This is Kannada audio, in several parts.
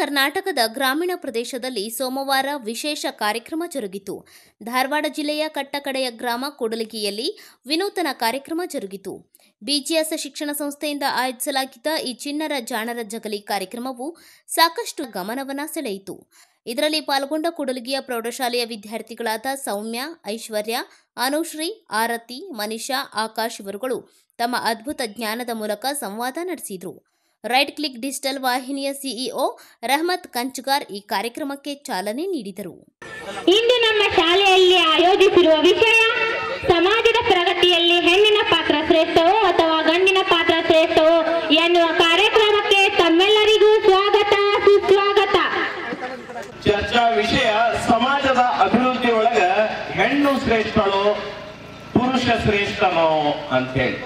ಕರ್ನಾಟಕದ ಗ್ರಾಮೀಣ ಪ್ರದೇಶದಲ್ಲಿ ಸೋಮವಾರ ವಿಶೇಷ ಕಾರ್ಯಕ್ರಮ ಜರುಗಿತು ಧಾರವಾಡ ಜಿಲ್ಲೆಯ ಕಟ್ಟಕಡೆಯ ಗ್ರಾಮ ಕೂಡಲಿಗಿಯಲ್ಲಿ ವಿನೂತನ ಕಾರ್ಯಕ್ರಮ ಜರುಗಿತು ಬಿಜಿಎಸ್ ಶಿಕ್ಷಣ ಸಂಸ್ಥೆಯಿಂದ ಆಯೋಜಿಸಲಾಗಿದ್ದ ಈ ಚಿಣ್ಣರ ಜಾಣರ ಜಗಲಿ ಕಾರ್ಯಕ್ರಮವು ಸಾಕಷ್ಟು ಗಮನವನ್ನ ಸೆಳೆಯಿತು ಇದರಲ್ಲಿ ಪಾಲ್ಗೊಂಡ ಕೂಡಲಗಿಯ ಪ್ರೌಢಶಾಲೆಯ ವಿದ್ಯಾರ್ಥಿಗಳಾದ ಸೌಮ್ಯ ಐಶ್ವರ್ಯ ಅನುಶ್ರೀ ಆರತಿ ಮನಿಷಾ ಆಕಾಶ್ ಇವರುಗಳು ತಮ್ಮ ಅದ್ಭುತ ಜ್ಞಾನದ ಮೂಲಕ ಸಂವಾದ ನಡೆಸಿದರು ರೈಟ್ ಕ್ಲಿಕ್ ಡಿಜಿಟಲ್ ವಾಹಿನಿಯ ಸಿಇಒ ರಹಮತ್ ಕಂಚಗಾರ್ ಈ ಕಾರ್ಯಕ್ರಮಕ್ಕೆ ಚಾಲನೆ ನೀಡಿದರು ಇಂದು ನಮ್ಮ ಶಾಲೆಯಲ್ಲಿ ಆಯೋಜಿಸಿರುವ ವಿಷಯ ಸಮಾಜದ ಪ್ರಗತಿಯಲ್ಲಿ ಹೆಣ್ಣಿನ ಪಾತ್ರ ಶ್ರೇಷ್ಠವೋ ಅಥವಾ ಗಂಡಿನ ಪಾತ್ರ ಶ್ರೇಷ್ಠವೋ ಎನ್ನುವ ಕಾರ್ಯಕ್ರಮಕ್ಕೆ ತಮ್ಮೆಲ್ಲರಿಗೂ ಸ್ವಾಗತ ಸುಸ್ವಾಗತ ಚರ್ಚಾ ವಿಷಯ ಸಮಾಜದ ಅಭಿವೃದ್ಧಿ ಒಳಗ ಹೆಣ್ಣು ಶ್ರೇಷ್ಠಳೋ ಪುರುಷ ಶ್ರೇಷ್ಠನೋ ಅಂತ ಹೇಳಿ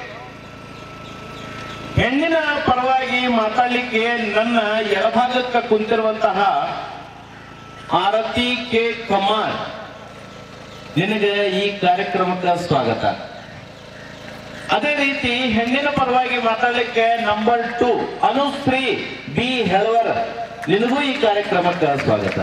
ಹೆಣ್ಣಿನ ಪರವಾಗಿ ಮಾತಾಡ್ಲಿಕ್ಕೆ ನನ್ನ ಎಡಭಾಗಕ್ಕೆ ಕುಂತಿರುವಂತಹ ಆರತಿ ಕೆ ಕಮಾರ್ ನಿನಗೆ ಈ ಕಾರ್ಯಕ್ರಮಕ್ಕೆ ಸ್ವಾಗತ ಅದೇ ರೀತಿ ಹೆಣ್ಣಿನ ಪರವಾಗಿ ಮಾತಾಡ್ಲಿಕ್ಕೆ number two Anushree B Helavar ನಿನಗೂ ಈ ಕಾರ್ಯಕ್ರಮಕ್ಕೆ ಸ್ವಾಗತ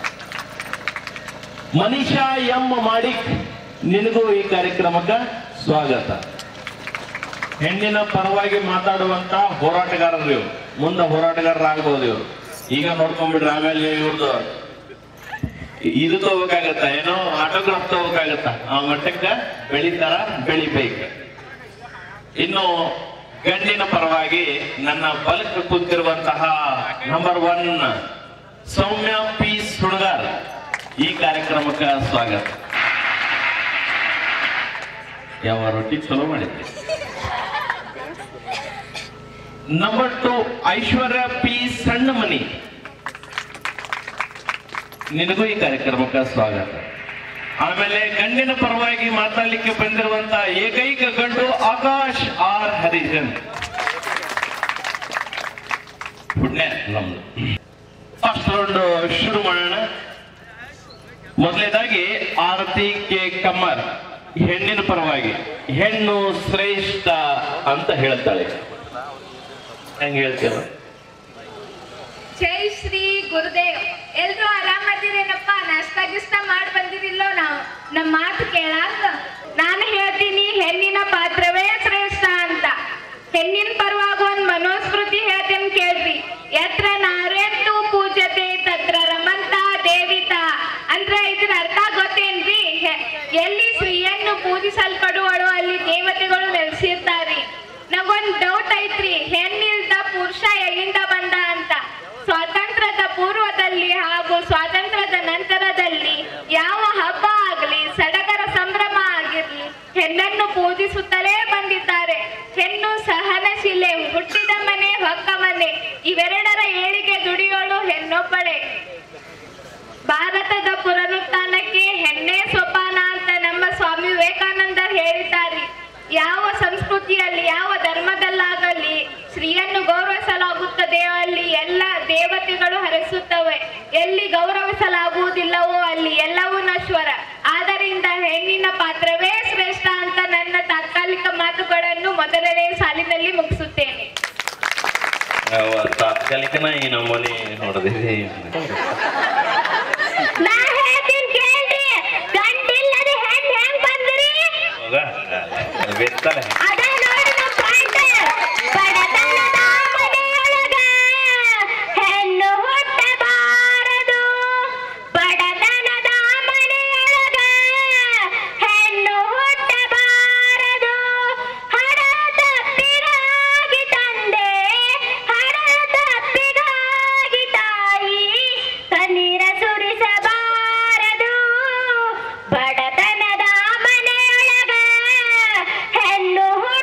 ಮನೀಷಾ ಎಂ ಮಾಡಿಕ್ ನಿನಗೂ ಈ ಕಾರ್ಯಕ್ರಮಕ್ಕೆ ಸ್ವಾಗತ ಹೆಣ್ಣಿನ ಪರವಾಗಿ ಮಾತಾಡುವಂತ ಹೋರಾಟಗಾರರು ಇವರು ಮುಂದೆ ಹೋರಾಟಗಾರರಾಗಬಹುದು ಇವರು ಈಗ ನೋಡ್ಕೊಂಡ್ಬಿಟ್ರೆ ಆಮೇಲೆ ಇವ್ರದ್ದು ಇದು ತಗೋಬೇಕಾಗತ್ತ ಏನೋ ಆಟೋಗ್ರಾಫ್ ತಗೋಬೇಕಾಗತ್ತ ಆ ಮಟ್ಟಕ್ಕ ಬೆಳಿತಾರ ಬೆಳಿಬೇಕು ಇನ್ನು ಗಂಡಿನ ಪರವಾಗಿ ನನ್ನ ಬಲಕ್ಕೆ ಕುಂತಿರುವಂತಹ number one Soumya P Sunagar ಈ ಕಾರ್ಯಕ್ರಮಕ್ಕೆ ಸ್ವಾಗತ ಯಾವ ರೊಟ್ಟಿ ಚಲೋ ಮಾಡಿದ್ರಿ ನಂಬರ್ ಟು ಐಶ್ವರ್ಯ ಪಿ ಸಣ್ಣ ಮನಿ ನಿನಗೂ ಈ ಕಾರ್ಯಕ್ರಮಕ್ಕೆ ಸ್ವಾಗತ ಆಮೇಲೆ ಗಂಡಿನ ಪರವಾಗಿ ಮಾತಾಡ್ಲಿಕ್ಕೆ ಬಂದಿರುವಂತ ಏಕೈಕ ಗಂಡು ಆಕಾಶ್ ಆರ್ ಹರಿಜನ್ ಪುಣ್ಯ ನಮ್ದು ಫಸ್ಟ್ ರೌಂಡ್ ಶುರು ಮಾಡೋಣ ಮೊದಲನೇದಾಗಿ ಆರತಿ ಕೆ ಕಮ್ಮರ್ ಹೆಣ್ಣಿನ ಪರವಾಗಿ ಹೆಣ್ಣು ಶ್ರೇಷ್ಠ ಅಂತ ಹೇಳ್ತಾಳೆ ಹೆಂಗ್ ಹೇಳ್ತೀವ ಜೈ ಶ್ರೀ ಗುರುದೇವ್ ಎಲ್ರು ಆರಾಮದಿರೇನಪ್ಪ ನಾಷ್ಟ ಗಿಷ್ಟ ಮಾಡಿ ಬಂದಿರಿಲ್ಲೋ ನಾವು ನಮ್ಮ ಮಾತು ಕೇಳಾಕ ನಾನು ಹೇಳ್ತೀನಿ ಹೆಣ್ಣಿನ ಪಾತ್ರವೇ ಶ್ರೇಷ್ಠ ಅಂತ ಹೆಣ್ಣಿನ ಪರವಾಗಿ ಒಂದ್ ಮನೋಸ್ಮೃತಿ ಹೇಳ್ತೇನೆ ಕೇಳ್ರಿ ಯತ್ರ ನಾರೆಂದು ಪೂಜತೆ ತತ್ರ ರಮಂತ ದೇವಿತ ಅಂದ್ರೆ ಇದ್ರ ಅರ್ಥ ಗೊತ್ತೇನ್ರಿ ಹೆ- ಎಲ್ಲಿ ಸ್ತ್ರೀಯನ್ನು ಪೂಜಿಸಲ್ಪಡುವಳು ಅಲ್ಲಿ ದೇವತೆಗಳು ನೆಲೆಸಿರ್ತಾರ್ರಿ ನಂಗೊಂದ್ ಡೌಟ್ ಐತ್ರಿ ಹೆಣ್ಣಿಲ್ದ ಪುರುಷ ಎಲ್ಲಿಂದ ಬಂದ ಅಂತ ಸ್ವಾತಂತ್ರ್ಯದ ಪೂರ್ವದಲ್ಲಿ ಹಾಗೂ ಸ್ವಾತಂತ್ರ್ಯದ ನಂತರದಲ್ಲಿ ಯಾವ ಹಬ್ಬ ಆಗಲಿ ಸಡಗರ ಸಂಭ್ರಮ ಆಗಿರ್ಲಿ ಹೆಣ್ಣನ್ನು ಪೂಜಿಸುತ್ತಲೇ ಬಂದಿದ್ದಾರೆ ಹೆಣ್ಣು ಸಹನಶೀಲೆ ಹುಟ್ಟಿದ ಮನೆ ಹೊಕ್ಕ ಮನೆ ಇವೆರಡರ ಏಳಿಗೆ ದುಡಿಯೋಳು ಹೆಣ್ಣೊಬ್ಬಳೆ ಭಾರತದ ಪುನರುತ್ಥಾನಕ್ಕೆ ಹೆಣ್ಣೆ ಸೋಪಾನ ಅಂತ ನಮ್ಮ ಸ್ವಾಮಿ ವಿವೇಕಾನಂದರು ಹೇಳಿದ್ದಾರೆ ಯಾವ ಸಂಸ್ಕೃತಿಯಲ್ಲಿ ಯಾವ ಧರ್ಮದಲ್ಲಾಗಲಿ ಸ್ತ್ರೀಯನ್ನು ಗೌರವಿಸಲಾಗುತ್ತದೆ ಅಲ್ಲಿ ಎಲ್ಲ ದೇವತೆಗಳು ಹರಿಸುತ್ತವೆ ಎಲ್ಲಿ ಗೌರವಿಸಲಾಗುವುದಿಲ್ಲವೋ ಅಲ್ಲಿ ಎಲ್ಲವೂ ನಶ್ವರ ಆದ್ದರಿಂದ ಹೆಣ್ಣಿನ ಪಾತ್ರವೇ ಶ್ರೇಷ್ಠ ಅಂತ ನನ್ನ ತಾತ್ಕಾಲಿಕ ಮಾತುಗಳನ್ನು ಮೊದಲನೇ ಸಾಲಿನಲ್ಲಿ ಮುಗಿಸುತ್ತೇನೆ ತಾತ್ಕಾಲಿಕನ ಈ ನಮ್ಮನೆ ನೋಡಿದಿರಿ ನಾ ಹೇಳ್ತೀನಿ ಕೇಳ್ರಿ ಗಂಡಿಲ್ಲದ ಹೆಣ್ ಹೆಂಗ್ ಬಂದ್ರಿ ಹೋಗ ಬೆತ್ತಲೆ ಅದ ನೋಡಿ ನಮ್ಮ ಪಾಯಿಂಟ್ ಬಡತನದ ಮನೆಯೊಳಗ ಹೆಣ್ಣು ಹುಟ್ಟಬಾರದು ಬಡತನದ ಮನೆಯೊಳಗ ಹೆಣ್ಣು ಹುಟ್ಟಬಾರದು ಹಣ ತಪ್ಪಿಗಾಗಿ ತಂದೆ ಹಣ ತಪ್ಪಿಗಾಗಿ ತಾಯಿ ಕಣ್ಣೀರ ಸುರಿಸಬಾರದು ಬಡತನದ ಮನೆಯೊಳಗ ಹೆಣ್ಣು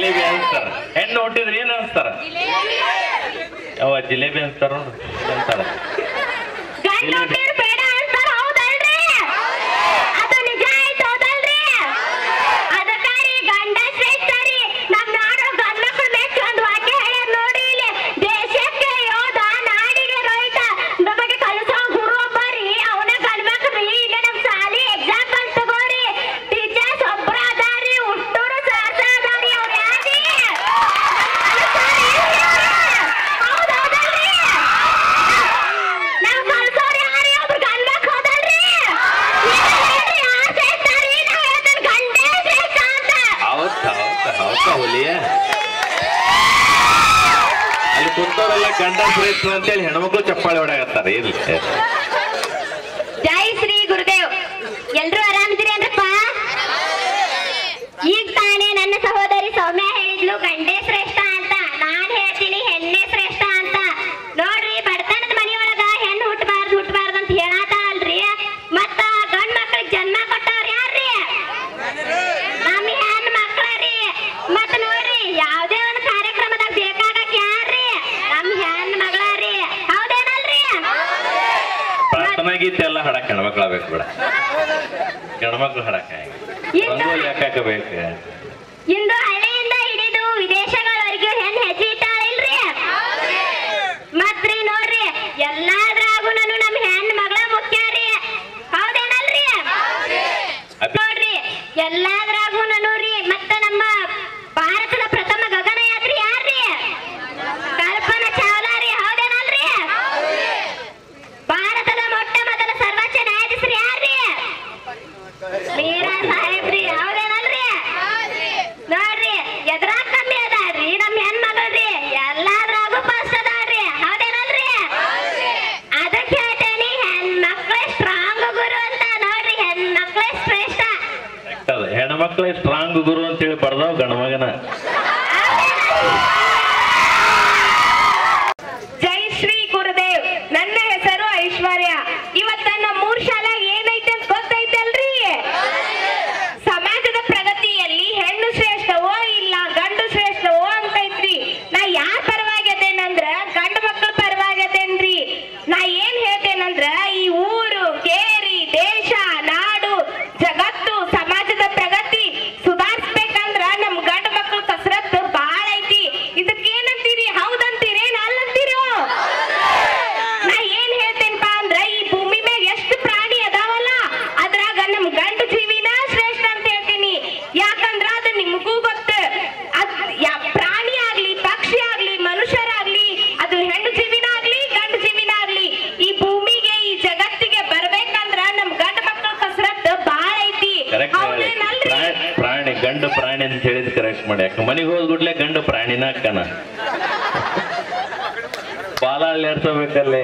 ಜಿಲೇಬಿ ಅನ್ಸ್ತಾರ ಹೆಣ್ಣು ಹುಟ್ಟಿದ್ರೆ ಏನ್ ಅನ್ಸ್ತಾರ ಯಾವ ಜಿಲೇಬಿ ಅನ್ಸ್ತಾರ ನೋಡು ಅಂತಾರ ಗಂಡ ಹುಟ್ಟಿದ್ರು ಬೇಡ ಅಂತಾರ ಹೌದಲ್ರಿ ಅದು ನಿಜ ಆಯ್ತು ಹೌದಲ್ರಿ ಅದಕ್ಕಾಗಿ ಗಂಡ ಶ್ರೇಷ್ಠ ರೀ ನಮ್ ನಾಡು ಗಂಡ ಮಕ್ಕಳು ಮೆಚ್ಚು ಒಂದು ವಾಕ್ಯ ಹೇಳ್ಯಾರ ನೋಡಿ ಇಲ್ಲಿ ದೇಶಕ್ಕೆ ಯೋಧ ನಾಡಿಗೆ ರೋಹಿತ ನಮಗೆ ಕಲಿಸೋ ಗುರು ಒಬ್ಬ ರೀ ಅವನ ಗಂಡ ಮಕ್ಳು ಈಗ ನಮ್ ಸಾಲಿ ಎಕ್ಸಾಂಪಲ್ ತಗೋರಿ ಟೀಚರ್ಸ್ ಒಬ್ರ ಅದಾರಿ ಹುಟ್ಟೂರು ಸಾರ್ಸ ಅದಾರಿ ಅವ್ರು ಯಾರಿ ಹೌದೌದಲ್ರಿ ನಾವ್ ಕಲ್ಸೋರ್ ಯಾರೇ ಒಬ್ರು ಗಂಡ ಮಕ್ಳು ಹೌದಲ್ರಿ ಯಾರ್ ಶ್ರೇಷ್ಠ ರೀ ನಾವ್ ಹೇಳ್ತೇನೆ ಗಂಡೇ ಶ್ರೇಷ್ಠ ಅಂತ ಹೌದಾ ಹೌದಾ ಹೌದಾ ಹುಲಿಯ ಅಲ್ಲಿ ಕೂತವರೆಲ್ಲ ಗಂಡ ಶ್ರೇಷ್ಠ ಅಂತೇಳಿ ಹೆಣ್ಮಕ್ಳು ಚಪ್ಪಾಳೆ ಹೊಡಾಕತ್ತಾರ ಇರ್ಲಿ ಜೈ ಶ್ರೀ ಗುರುದೇವ್ ಎಲ್ರು ಆರಾಮಿದ್ದೀರಿ ಅಂದ್ರಪ್ಪ ಈಗ ತಾನೇ ನನ್ನ ಸಹೋದರಿ ಸೌಮ್ಯ ಹೇಳಿದ್ಲು ಗಂಡೇ ಶ್ರೇಷ್ಠ ಅಂತ ನಾನ್ ಹೇಳ್ತೀನಿ ಹೆಣ್ಣೆ ಶ್ರೇಷ್ಠ ಅಂತ ನೋಡ್ರಿ ಬಡತನದ ಮನೆಯೊಳಗ ಹೆಣ್ಣು ಹುಟ್ಟಬಾರ್ದು ಹುಟ್ಟಬಾರ್ದು ಅಂತ ಹೇಳತಾಳಲ್ರಿ ಮತ್ತ ಗಂಡ್ ಮಕ್ಳಿಗೆ ಜನ್ಮ ಕೊಟ್ಟವ್ರ ಯಾರ್ರಿ ನಮ್ಮ ಹೆಣ್ಣು ಮಕ್ಳ ರೀ ಮತ್ತ ನೋಡ್ರಿ ಯಾವ್ದೇ ಒಂದು ಕಾರ್ಯಕ್ರಮದಾಗ ಬೇಕಾಗಕ್ ಯಾರ್ರಿ ನಮ್ಮ ಹೆಣ್ಣು ಮಗಳ ರೀ ಹೌದೇನಲ್ರಿ ಪ್ರಾರ್ಥನಾ ಗೀತೆ ಎಲ್ಲ ಹಾಡಕ್ ಹೆಣ್ಮಕ್ಳಾಗಬೇಕು ಬಿಡ ಹೆಣ್ಮಕ್ಳು ಹಾಡಕ ರಂಗೋಲಿ ಯಾಕಾಕ ಬೇಕು ಇಂದು ಹಳ್ಳಿಯಿಂದ ಹಿಡಿದು ವಿದೇಶಗಳವರೆಗೂ ಹೆಣ್ ಹೆಜ್ಜೆ ಇಟ್ಟಾಳಿಲ್ರಿ ಮತ್ರಿ ನೋಡ್ರಿ ಎಲ್ಲಾದ್ರಾಗೂ ನಾನು ನಮ್ ಹೆಣ್ ಮಗಳ ಮುಖ್ಯ ರೀ ಹೌದೇನಲ್ರಿ ಅಭಿ- ನೋಡ್ರಿ ಎಲ್ಲಾದ್ರಾಗೂ ನಾನು ರೀ ಮತ್ತ ನಮ್ಮ ಭಾರತದ ಪ್ರಥಮ ಗಗನಯಾತ್ರಿ ಯಾರ್ರಿ ಕಲ್ಪನಾ ಚಾವ್ಲಾ ರೀ ಹೌದೇನಲ್ರಿ ಭಾರತದ ಮೊಟ್ಟ ಮೊದಲ ಸರ್ವೋಚ್ಚ ನ್ಯಾಯಾಧೀಶರು ಯಾರ್ರಿ ಮೀರಾ ಸಾಹೇಬ್ರಿ ಹೌದೇನಲ್ರಿ ನೋಡ್ರಿ ಎದ್ರಾಗ ಕಮ್ಮಿ ಅದಾಳ್ರಿ ನಮ್ ಹೆಣ್ಮಗಳ್ರಿ ಎಲ್ಲಾದ್ರಾಗೂ ಫಸ್ಟ್ ಅದಾಳ್ರಿ ಹೌದೇನಲ್ರಿ ಅದಕ್ಕೆ ಹೇಳ್ತೇನಿ ಹೆಣ್ಮಕ್ಳೇ ಸ್ಟ್ರಾಂಗ್ ಗುರು ಅಂತ ನೋಡ್ರಿ ಹೆಣ್ಮಕ್ಳೇ ಶ್ರೇಷ್ಠ ಅದ ಹೆಣ್ಮಕ್ಳೇ ಸ್ಟ್ರಾಂಗ್ ಗುರು ಅಂತೇಳಿ ಬರ್ದಾವ್ ಗಂಡ ಮಗನ ಜೈ ಶ್ರೀ ಗುರುದೇವ್ ನನ್ನ ಹೆಸರು ಐಶ್ವರ್ಯ ಇವತ್ತ ನಮ್ಮ ಮೂರ್ ಶಾಲ್ಯಾಗ ಏನೈತೆ ಅಂತ ಗೊತ್ತೈತಲ್ರಿ ಸಮಾಜದ ಪ್ರಗತಿಯಲ್ಲಿ ಹೆಣ್ಣು ಶ್ರೇಷ್ಠವೋ ಇಲ್ಲ ಗಂಡು ಶ್ರೇಷ್ಠವೋ ಅಂತೈತ್ರಿ ನಾ ಯಾರ ಪರವಾಗಿ ಅದೇನಂದ್ರ ಗಂಡು ಮಕ್ಕಳ ಪರವಾಗಿ ಅದೇನ್ರಿ ನಾ ಏನ್ ಹೇಳ್ತೇನಂದ್ರ ಈ ಊರು ಕೇರಿ ದೇಶ ನಾಡು ಜಗತ್ತು ಸಮಾಜದ ಪ್ರಗತಿ ಸುಧಾರಿಸ್ಬೇಕಂದ್ರ ನಮ್ ಗಂಡು ಮಕ್ಕಳ ಕಸರತ್ತು ಬಾಳ ಐತಿ ಇದಕ್ಕೇನಂತೀರಿ ಹೌದಂತೀರೇನ್ ಅಲ್ಲಂತೀರೋ ನಾ ಏನ್ ಹೇಳ್ತೇನಪ್ಪ ಅಂದ್ರ ಈ ಭೂಮಿ ಮ್ಯಾಗ ಎಷ್ಟು ಪ್ರಾಣಿ ಅದಾವಲ್ಲ ಅದ್ರಾಗ ನಮ್ ಗಂಡು ಜೀವಿನ ಶ್ರೇಷ್ಠ ಅಂತ ಹೇಳ್ತೀನಿ ಯಾಕಂದ್ರ ಅದು ನಿಮಗೂ ಗೊತ್ತು ಅದ್ ಯಾ- ಪ್ರಾಣಿ ಆಗ್ಲಿ ಪಕ್ಷಿ ಆಗ್ಲಿ ಮನುಷ್ಯರಾಗ್ಲಿ ಅದು ಹೆಣ್ಣು ಜೀವಿನ ಆಗ್ಲಿ ಗಂಡು ಜೀವಿನ ಆಗ್ಲಿ ಈ ಭೂಮಿಗೆ ಈ ಜಗತ್ತಿಗೆ ಬರ್ಬೇಕಂದ್ರ ನಮ್ ಗಂಡು ಮಕ್ಕಳ ಕಸರತ್ತು ಬಾಳ ಐತಿ ಕರೆಕ್ಟ್ ಹೌದೇನಲ್ರಿ ಪ್ರಾಣಿ ಗಂಡು ಪ್ರಾಣಿ ಅಂತ ಹೇಳಿದ್ ಕರೆಕ್ಟ್ ಮಾಡಿ ಯಾಕೆ ಮನೆಗೆ ಹೋದ್ಗುಡ್ಲೆ ಗಂಡು ಪ್ರಾಣಿನ ಅಕ್ಕನ ಬಾಲ ಅಲ್ಲಾಡ್ಸೋಬೇಕಲ್ಲೇ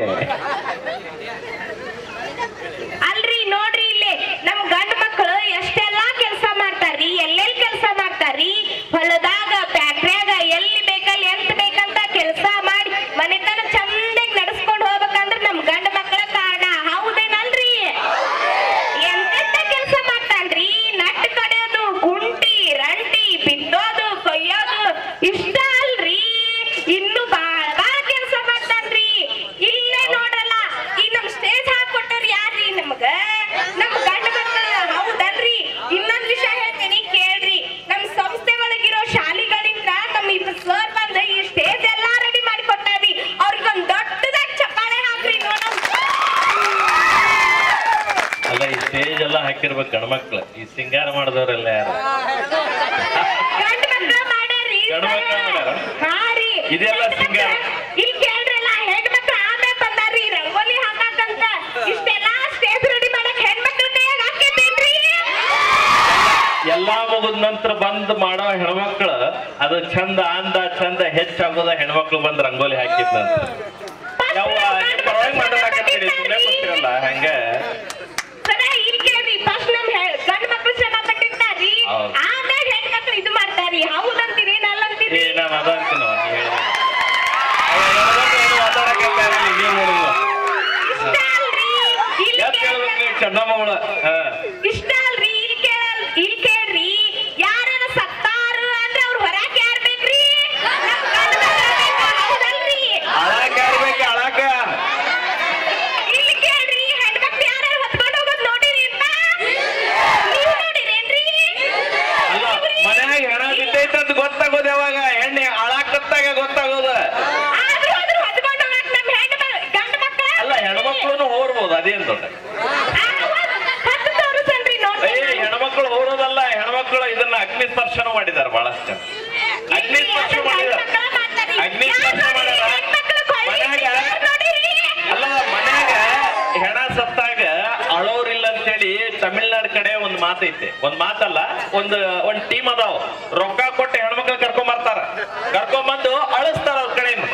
ಅಲ್ರಿ ನೋಡ್ರಿ ಇಲ್ಲಿ ನಮ್ ಗಂಡ ಮಕ್ಕಳು ಎಷ್ಟೆಲ್ಲಾ ಕೆಲಸ ಮಾಡ್ತಾರ್ರಿ ಎಲ್ಲೆಲ್ಲಿ ಕೆಲಸ ಮಾಡ್ತಾರ್ರಿ ಹೊಲದಾಗ ಫ್ಯಾಕ್ಟ್ರಿಯಾಗ ಎಲ್ಲಿ ಬೇಕಲ್ಲಿ ಎಂತ ಬೇಕಂತ ಕೆಲಸ ಮಾಡಿ ಮನೆತನ ಚಂದಾಗಿ ನಡ್ಸ್ಕೊಂಡ್ ಹೋಗ್ಬೇಕಂದ್ರ ನಮ್ ಗಂಡ ಮಕ್ಕಳ ಕಾರಣ ಹೌದೇನಲ್ರಿ ಎಂತೆಂತ ಕೆಲಸ ಮಾಡ್ತಾನ್ರಿ ನಟ್ ಕಡಿಯೋದು ಗುಂಟಿ ರಂಟಿ ಬಿತ್ತೋದು ಕೊಯ್ಯೋದು ಇಷ್ಟ ಅಲ್ರಿ ಇನ್ನು ಬಾಳ ಬಾಳ ಕೆಲಸ ಮಾಡ್ತಾನ್ರಿ ಇಲ್ಲೇ ನೋಡ್ರಲ್ಲ ಈ ನಮ್ ಸ್ಟೇಜ್ ಹಾಕೊಟ್ಟವ್ರು ಯಾರ್ರಿ ನಮ್ಗ ನಮ್ ಗಂಡ ಮಕ್ಕಳ ಹೌದಲ್ರಿ ಇನ್ನೊಂದ್ ವಿಷಯ ಹೇಳ್ತೀನಿ ಕೇಳ್ರಿ ನಮ್ ಸಂಸ್ಥೆ ಒಳಗಿರೋ ಶಾಲಿಗಳಿಂದ ನಮ್ ಇಬ್ರು ಸರ್ ಬಂದ ಈ ಸ್ಟೇಜ್ ಎಲ್ಲಾ ರೆಡಿ ಮಾಡಿ ಕೊಟ್ಟಾರಿ ಅವ್ರಿಗೊಂದ್ ದೊಡ್ಡದಾಗಿ ಚಪ್ಪಾಳೆ ಹಾಕ್ರಿ ನೋಡಮ್ ಅಲ್ಲ ಈ ಸ್ಟೇಜ್ ಎಲ್ಲ ಹಾಕಿರ್ಬೇಕು ಗಂಡ್ಮಕ್ಳು ಈ ಸಿಂಗಾರ ಮಾಡಿದವರೆಲ್ಲ ಯಾರು ಗಂಡ ಮಕ್ಳ ಮಾಡ್ಯಾರಿ ಗಂಡ್ ಮಕ್ಳ ಮಾಡ್ಯಾರ? ಹಾ ರೀ ಇದೆಲ್ಲ ಸಿಂಗಾರ. ಇಲ್ಲಿ ಕೇಳ್ರಲ್ಲ ಹೆಣ್ಮಕ್ಳು ಆಮೇಲೆ ಬಂದಾರ್ರಿ ರಂಗೋಲಿ ಹಾಕಾಕಂತ ಇಷ್ಟೆಲ್ಲ ಸ್ಟೇಜ್ ರೆಡಿ ಮಾಡಕ್ ಹೆಣ್ಮಕ್ಳ ಕೈಯಾಗ ಹಾಕೈತೇನ್ರಿ ಎಲ್ಲಾ ಮುಗಿದ ನಂತರ ಬಂದ್ ಮಾಡೋ ಹೆಣ್ಮಕ್ಳು ಅದು ಚಂದ ಅಂದ ಚಂದ ಹೆಚ್ಚಾಗೋದ ಹೆಣ್ಮಕ್ಳು ಬಂದ್ ರಂಗೋಲಿ ಹಾಕಿದ್ನಂತ ಯವ್ವ ನಿಮ್ ಪರವಾಗಿ ಮಾತಾಡಕತ್ತೀರಿ ಸುಮ್ಮನೆ ಕೂತಿರಲ್ಲ ಹಂಗ ಸರ ಇಲ್ಲಿ ಕೇಳ್ರಿ ಫಸ್ಟ್ ನಮ್ ಹೆ- ಗಂಡ್ ಮಕ್ಳು ಶ್ರಮ ಪಟ್ಟಿರ್ತಾರ್ರಿ ಹೌದು. ಆಮೇಲೆ ಹೆಣ್ಮಕ್ಳು ಇದು ಮಾಡ್ತಾರ್ರಿ ಹೌದಂತೀರಿ ಏ ನಲ್ಲಂತೀರಿ ನಾನು ಅದ ಅಂತೀನೋ ನೀ ಹೇಳಿದ ಮಾತಾಡಕತ್ತಾರ ನೀವ್ ನೋಡುವ ಇಷ್ಟ ಅಲ್ರಿ ಇಲ್ಲಿ ಎಷ್ಟ್ ಕೇಳ್ರಿ ಹೇಳ್ಬೇಕು ಚಂದಮ್ಮಗಳ ಹಾ ಇಷ್ಟ ಅಲ್ರಿ ಇಲ್ಲಿ ಕೇಳಲ್ ಇಲ್ಲಿ ಕೇಳ್ರಿ ಯಾರನ್ನ ಸತ್ತಾರು ಅಂದ್ರೆ ಅವ್ರು ಹೊರಕ್ ಯಾರು ಏನ್ ದೊಡ್ಡ ಹತ್ತು ತೋರಿಸನ್ರಿ ನೋಡಿ ಏ ಹೆಣ್ಮಕ್ಳು ಹೋರೋದಲ್ಲ ಹೆಣ್ಮಕ್ಳು ಇದನ್ನ ಅಗ್ನಿ ಸ್ಪರ್ಶನ ಮಾಡಿದಾರ ಬಹಳಷ್ಟು ಜನ ಅಗ್ನಿ ಸ್ಪರ್ಶ ಮಾಡಿದಾರ ಅಗ್ನಿ ಸ್ಪರ್ಶ ಮಾಡ್ಯಾರ ಮನ್ಯಾಗ ಅಲ್ಲ ಮನ್ಯಾಗ ಹೆಣ ಸತ್ತಾಗ ಅಳೋರಿಲ್ಲ ಅಂತೇಳಿ ತಮಿಳ್ನಾಡ್ ಕಡೆ ಒಂದ್ ಮಾತೈತೆ ಒಂದ್ ಮಾತಲ್ಲ ಒಂದ್ ಒಂದ್ ಟೀಮ್ ಅದಾವ ರೊಕ್ಕ ಕೊಟ್ಟು ಹೆಣ್ಮಕ್ಳು ಕರ್ಕೊಂಡ್ ಬರ್ತಾರ ಕರ್ಕೊಂಡ್ ಬಂದು ಅಳಿಸ್ತಾರ ಅವ್ರ ಕಡೆಯಿಂದ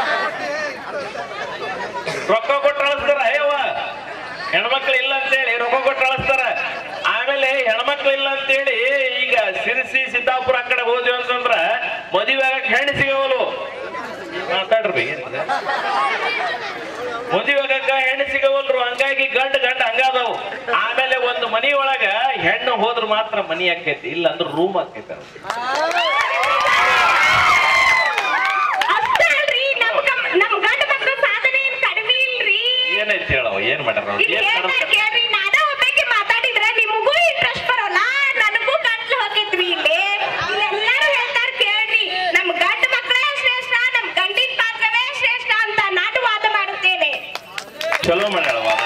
ರೊಕ್ಕ ಕೊಟ್ಟು ಅಳಿಸ್ತಾರ ಅಯ್ಯವ್ವ ಹೆಣ್ಮಕ್ಳು ಇಲ್ಲ ಅಂತೇಳಿ ರೊಕ್ಕ ಕೊಟ್ಟು ಅಳಿಸ್ತಾರ ಆಮೇಲೆ ಹೆಣ್ಮಕ್ಳು ಇಲ್ಲ ಅಂತೇಳಿ ಈಗ ಸಿರಿಸಿ ಸಿದ್ದಾಪುರ ಆ ಕಡೆ ಹೋದ್ವಿ ಅಂತಂದ್ರ ಮದುವೆ ಆಗಕ್ ಹೆಣ್ಣು ಸಿಗವಲು ಮಾತಾಡ್ರಿ ಏನಿದೆ? ಮದುವೆ ಆಗಕ್ಕ ಹೆಣ್ಣು ಸಿಗವಲ್ರು ಹಂಗಾಗಿ ಗಂಡ ಗಂಡ ಹಂಗಾದವು ಆಮೇಲೆ ಒಂದು ಮನಿ ಒಳಗ ಹೆಣ್ಣು ಹೋದ್ರ ಮಾತ್ರ ಮನಿ ಆಕೈತಿ ಇಲ್ಲ ಅಂದ್ರೆ ರೂಮ್ ಆಕೈತಿ ಅದು. ಅಷ್ಟೇ ಅಲ್ರಿ ನಮ್ ಗಂ- ನಮ್ ಗಂಡ ಮಕ್ಳ ಸಾಧನೆ ಏನ್ ಕಡಿಮೆ ಇಲ್ರಿ ಏನೈತಿ ಹೇಳವ ಏನ್ ಮಾಡ್ಯಾರ ಅವ್ರು? ಇಲ್ಲಿ ಏನ್ ಹೇಳ್ತಾ ಮಾಡ್ತಾರ? ಕೇಳ್ರಿ ನಾನ ಒಬ್ಬಾಕಿ ಮಾತಾಡಿದ್ರೆ ನಿಮಗೂ ಇಂಟ್ರೆಸ್ಟ್ ಬರೋಲ್ಲ ನನಗೂ ಗಂಟ್ಲು ಹೋಗೈತ್ರಿ ಇಲ್ಲಿ ಇಲ್ಲೆಲ್ಲಾರು ಹೇಳ್ತಾರ ಕೇಳ್ರಿ ನಮ್ ಗಂಡ ಮಕ್ಕಳೇ ಶ್ರೇಷ್ಠ ನಮ್ ಗಂಡಿನ ಪಾತ್ರವೇ ಶ್ರೇಷ್ಠ ಅಂತ ನಾನು ವಾದ ಮಾಡುತ್ತೇನೆ ಚಲೋ ಮಾಡ್ಯಾಳ ವಾದ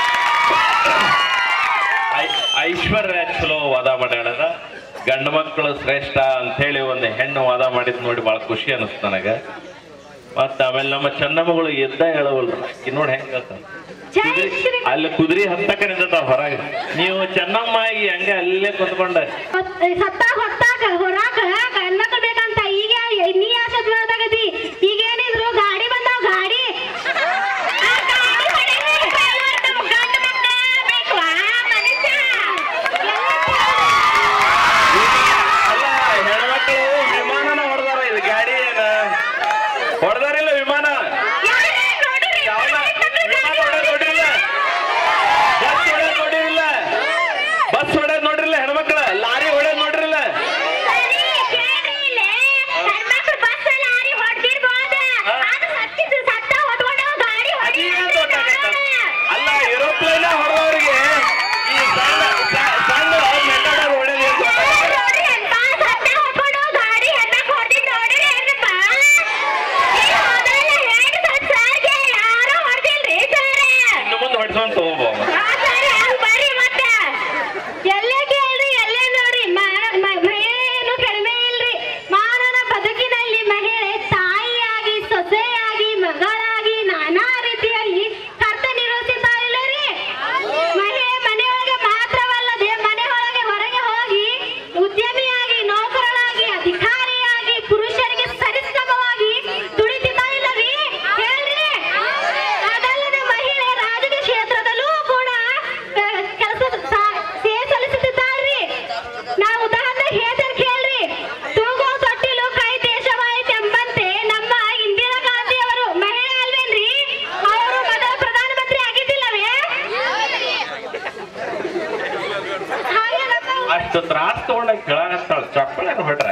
ಐ- ಐಶ್ವರ್ಯ ಚಲೋ ವಾದ ಮಾಡ್ಯಾಳದ ಗಂಡ ಮಕ್ಕಳು ಶ್ರೇಷ್ಠ ಅಂತ ಹೇಳಿ ಒಂದು ಹೆಣ್ಣು ವಾದ ಮಾಡಿದ್ ನೋಡಿ ಬಹಳ ಖುಷಿ ಅನಿಸ್ತು ನನಗ ಮತ್ತ ಆಮೇಲೆ ನಮ್ಮ ಚನ್ನಮ್ಮಗಳು ಎದ್ದ ಹೇಳವಲ್ರು ಆಕಿ ನೋಡಿ ಹೆಂಗ ಜೈ ಶ್ರೀ ಅಲ್ಲಿ ಕುದುರೆ ಹತ್ತಕ ನಿಂತಾವ ಹೊರಗೆ ನೀವು ಚೆನ್ನಮ್ಮ ಆಗಿ ಹಂಗೆ ಅಲ್ಲೇ ಕುತ್ಕೊಂಡ ಸತ್ತಾಗ ಹೊತ್ತಾಗ ಹೊರಾಕ ಗಂಡ್ಮಕ್ಳು ಬೇಕಂತ ಈಗ ನೀ ಯಾಕದಿ ಈಗೇನಿದ್ರು ಗಾಡಿ ಬಂದಾವ ಗಾಡಿ ಆ ಗಾಡಿ ಹೊಡೆದ್ರೆ ನಮ್ ಗಂಡ ಮಕ್ಳ ಬೇಕು, ಆ ಮನುಷ್ಯ. ಅಲ್ಲ ಹೆಣ್ಮಕ್ಳು ವಿಮಾನನ ಹೊಡೆದಾರ ಇದು ಗಾಡಿ ಏನ ಹೊಡೆದಾರಿಲ್ಲ ವಿಮಾನ ಯಾರೇ ನೋಡಿರಿ, ಯಾವ್ದ ವಿಮಾನ ಹೊಡೆದ್ ನೋಡಿರಿಲ್ಲ ಬಸ್ ಹೊಡೆದ್ ನೋಡಿರಿಲ್ಲ ಬಸ್ ಹೊಡೆದ್ ನೋಡ್ರಿಲ್ಲ ಹೆಣ್ಮಕ್ಳ ಲಾರಿ ಹೊಡೆದ್ ನೋಡ್ರಿಲ್ಲ ಸರಿ, ಕೇಳ್ರಿ ಇಲ್ಲಿ. ಹೆಣ್ಮಕ್ಳು ಬಸ್ ಅಲ್ಲಿ ಹಾರಿ ಹೊಡ್ದಿರ್ಬೋದು. ಹಾ. ಆದ್ರೆ ಸತ್ತಿದ್ದು ಸತ್ತ ಹೊತ್ಕೊಂಡು ಗಾಡಿ ಅದೇನ್ ಹೊಡಿತಾರೆ. ದೊಡ್ಡ ಅಲ್ಲ ಏರೋಪ್ಲೇನ್ ಹೊಡೆದವ್ರಿಗೆ ಈ ಸಣ್ಣ ಸ- ಸಣ್ಣ ಮೆಟ್ಟಡರ್ ಹೊಡೆದ್ ಏನ್ ದೊಡ್ಡ ನೋಡ್ರಿ ಅಪ್ಪ, ಸತ್ತ ಹೊತ್ಕೊಂಡು ಗಾಡಿ ಹೆಣ್ಮಕ್ಳು ಹೊಡ್ದಿದ್ ನೋಡಿರಿ ಏನಪ್ಪ? ಈ ಮೊದಲೆಲ್ಲ ಹೆಣ್ಣು ಸತ್ತ ಸಾರ್ಗೆ ಯಾರೂ ಹೊಡ್ದಿಲ್ರಿ ಸಾರೇ. ಇನ್ನು ಮುಂದೆ ಹೊಡ್ಸೋನ್ ತಗೋಬಹುದು ಆ ಸಾರಿ ಹಂಗ್ ಬರ್ರಿ ಮತ್ತೆ. ಎಲ್ಲೇ ಕೇಳ್ರಿ ಎಲ್ಲೇ ನೋಡ್ರಿ ಮಾನ- ಮ- ಮಹಿಳೆಯನ್ನು ಕಡಿಮೆ ಇಲ್ರಿ ಮಾನವ ಬದುಕಿನಲ್ಲಿ ಮಹಿಳೆ ತಾಯಿಯಾಗಿ ಸೊಸೆಯಾಗಿ ಮಗಳಾಗಿ ನಾನಾ ರೀತಿಯಲ್ಲಿ ಕರ್ತವ್ಯ ನಿರ್ವಹಿಸುತ್ತಾರಿಲ್ಲರಿ ಮಹಿಳೆ ಮನೆಯೊಳಗೆ ಮಾತ್ರವಲ್ಲದೆ ಮನೆ ಒಳಗೆ ಹೊರಗೆ ಹೋಗಿ ಉದ್ಯಮಿಯಾಗಿ ನೌಕರಳಾಗಿ ಅಧಿಕಾರಿಯಾಗಿ ಪುರುಷರಿಗೆ ಸರಿಸಮವಾಗಿ ದುಡಿತಿದ್ದಾರಿಲ್ಲರಿ ಹೇಳ್ರಿ ಅದಲ್ಲದೆ ಮಹಿಳೆ ರಾಜಕೀಯ ಕ್ಷೇತ್ರದಲ್ಲೂ ಕೂಡ ಕೆಲಸ ಸೇವೆ ಸಲ್ಲಿಸುತ್ತಿದ್ದಾಳ್ರಿ ನಾ ಉದಾಹರಣೆ ಹೇಳ್ತೇನೆ ಕೇಳ್ರಿ ತೂಗೋ ತೊಟ್ಟಿಲು ಕೈ ದೇಶವಾಯಿತು ಎಂಬಂತೆ ನಮ್ಮ ಇಂದಿರಾ ಗಾಂಧಿ ಅವರು ಮಹಿಳೆ ಅಲ್ವೇನ್ರಿ ಅವರು ಮೊದಲ ಪ್ರಧಾನಮಂತ್ರಿ ಆಗಿದ್ದಿಲ್ಲವೇ ಹಾಗೆ ನಮ್ಮ ಅಷ್ಟು ತ್ರಾಸ್ ತಗೊಂಡ ಕೆಳಗತ್ತಾಳ ಚಪ್ಪಳೆ ಹೊಡ್ರ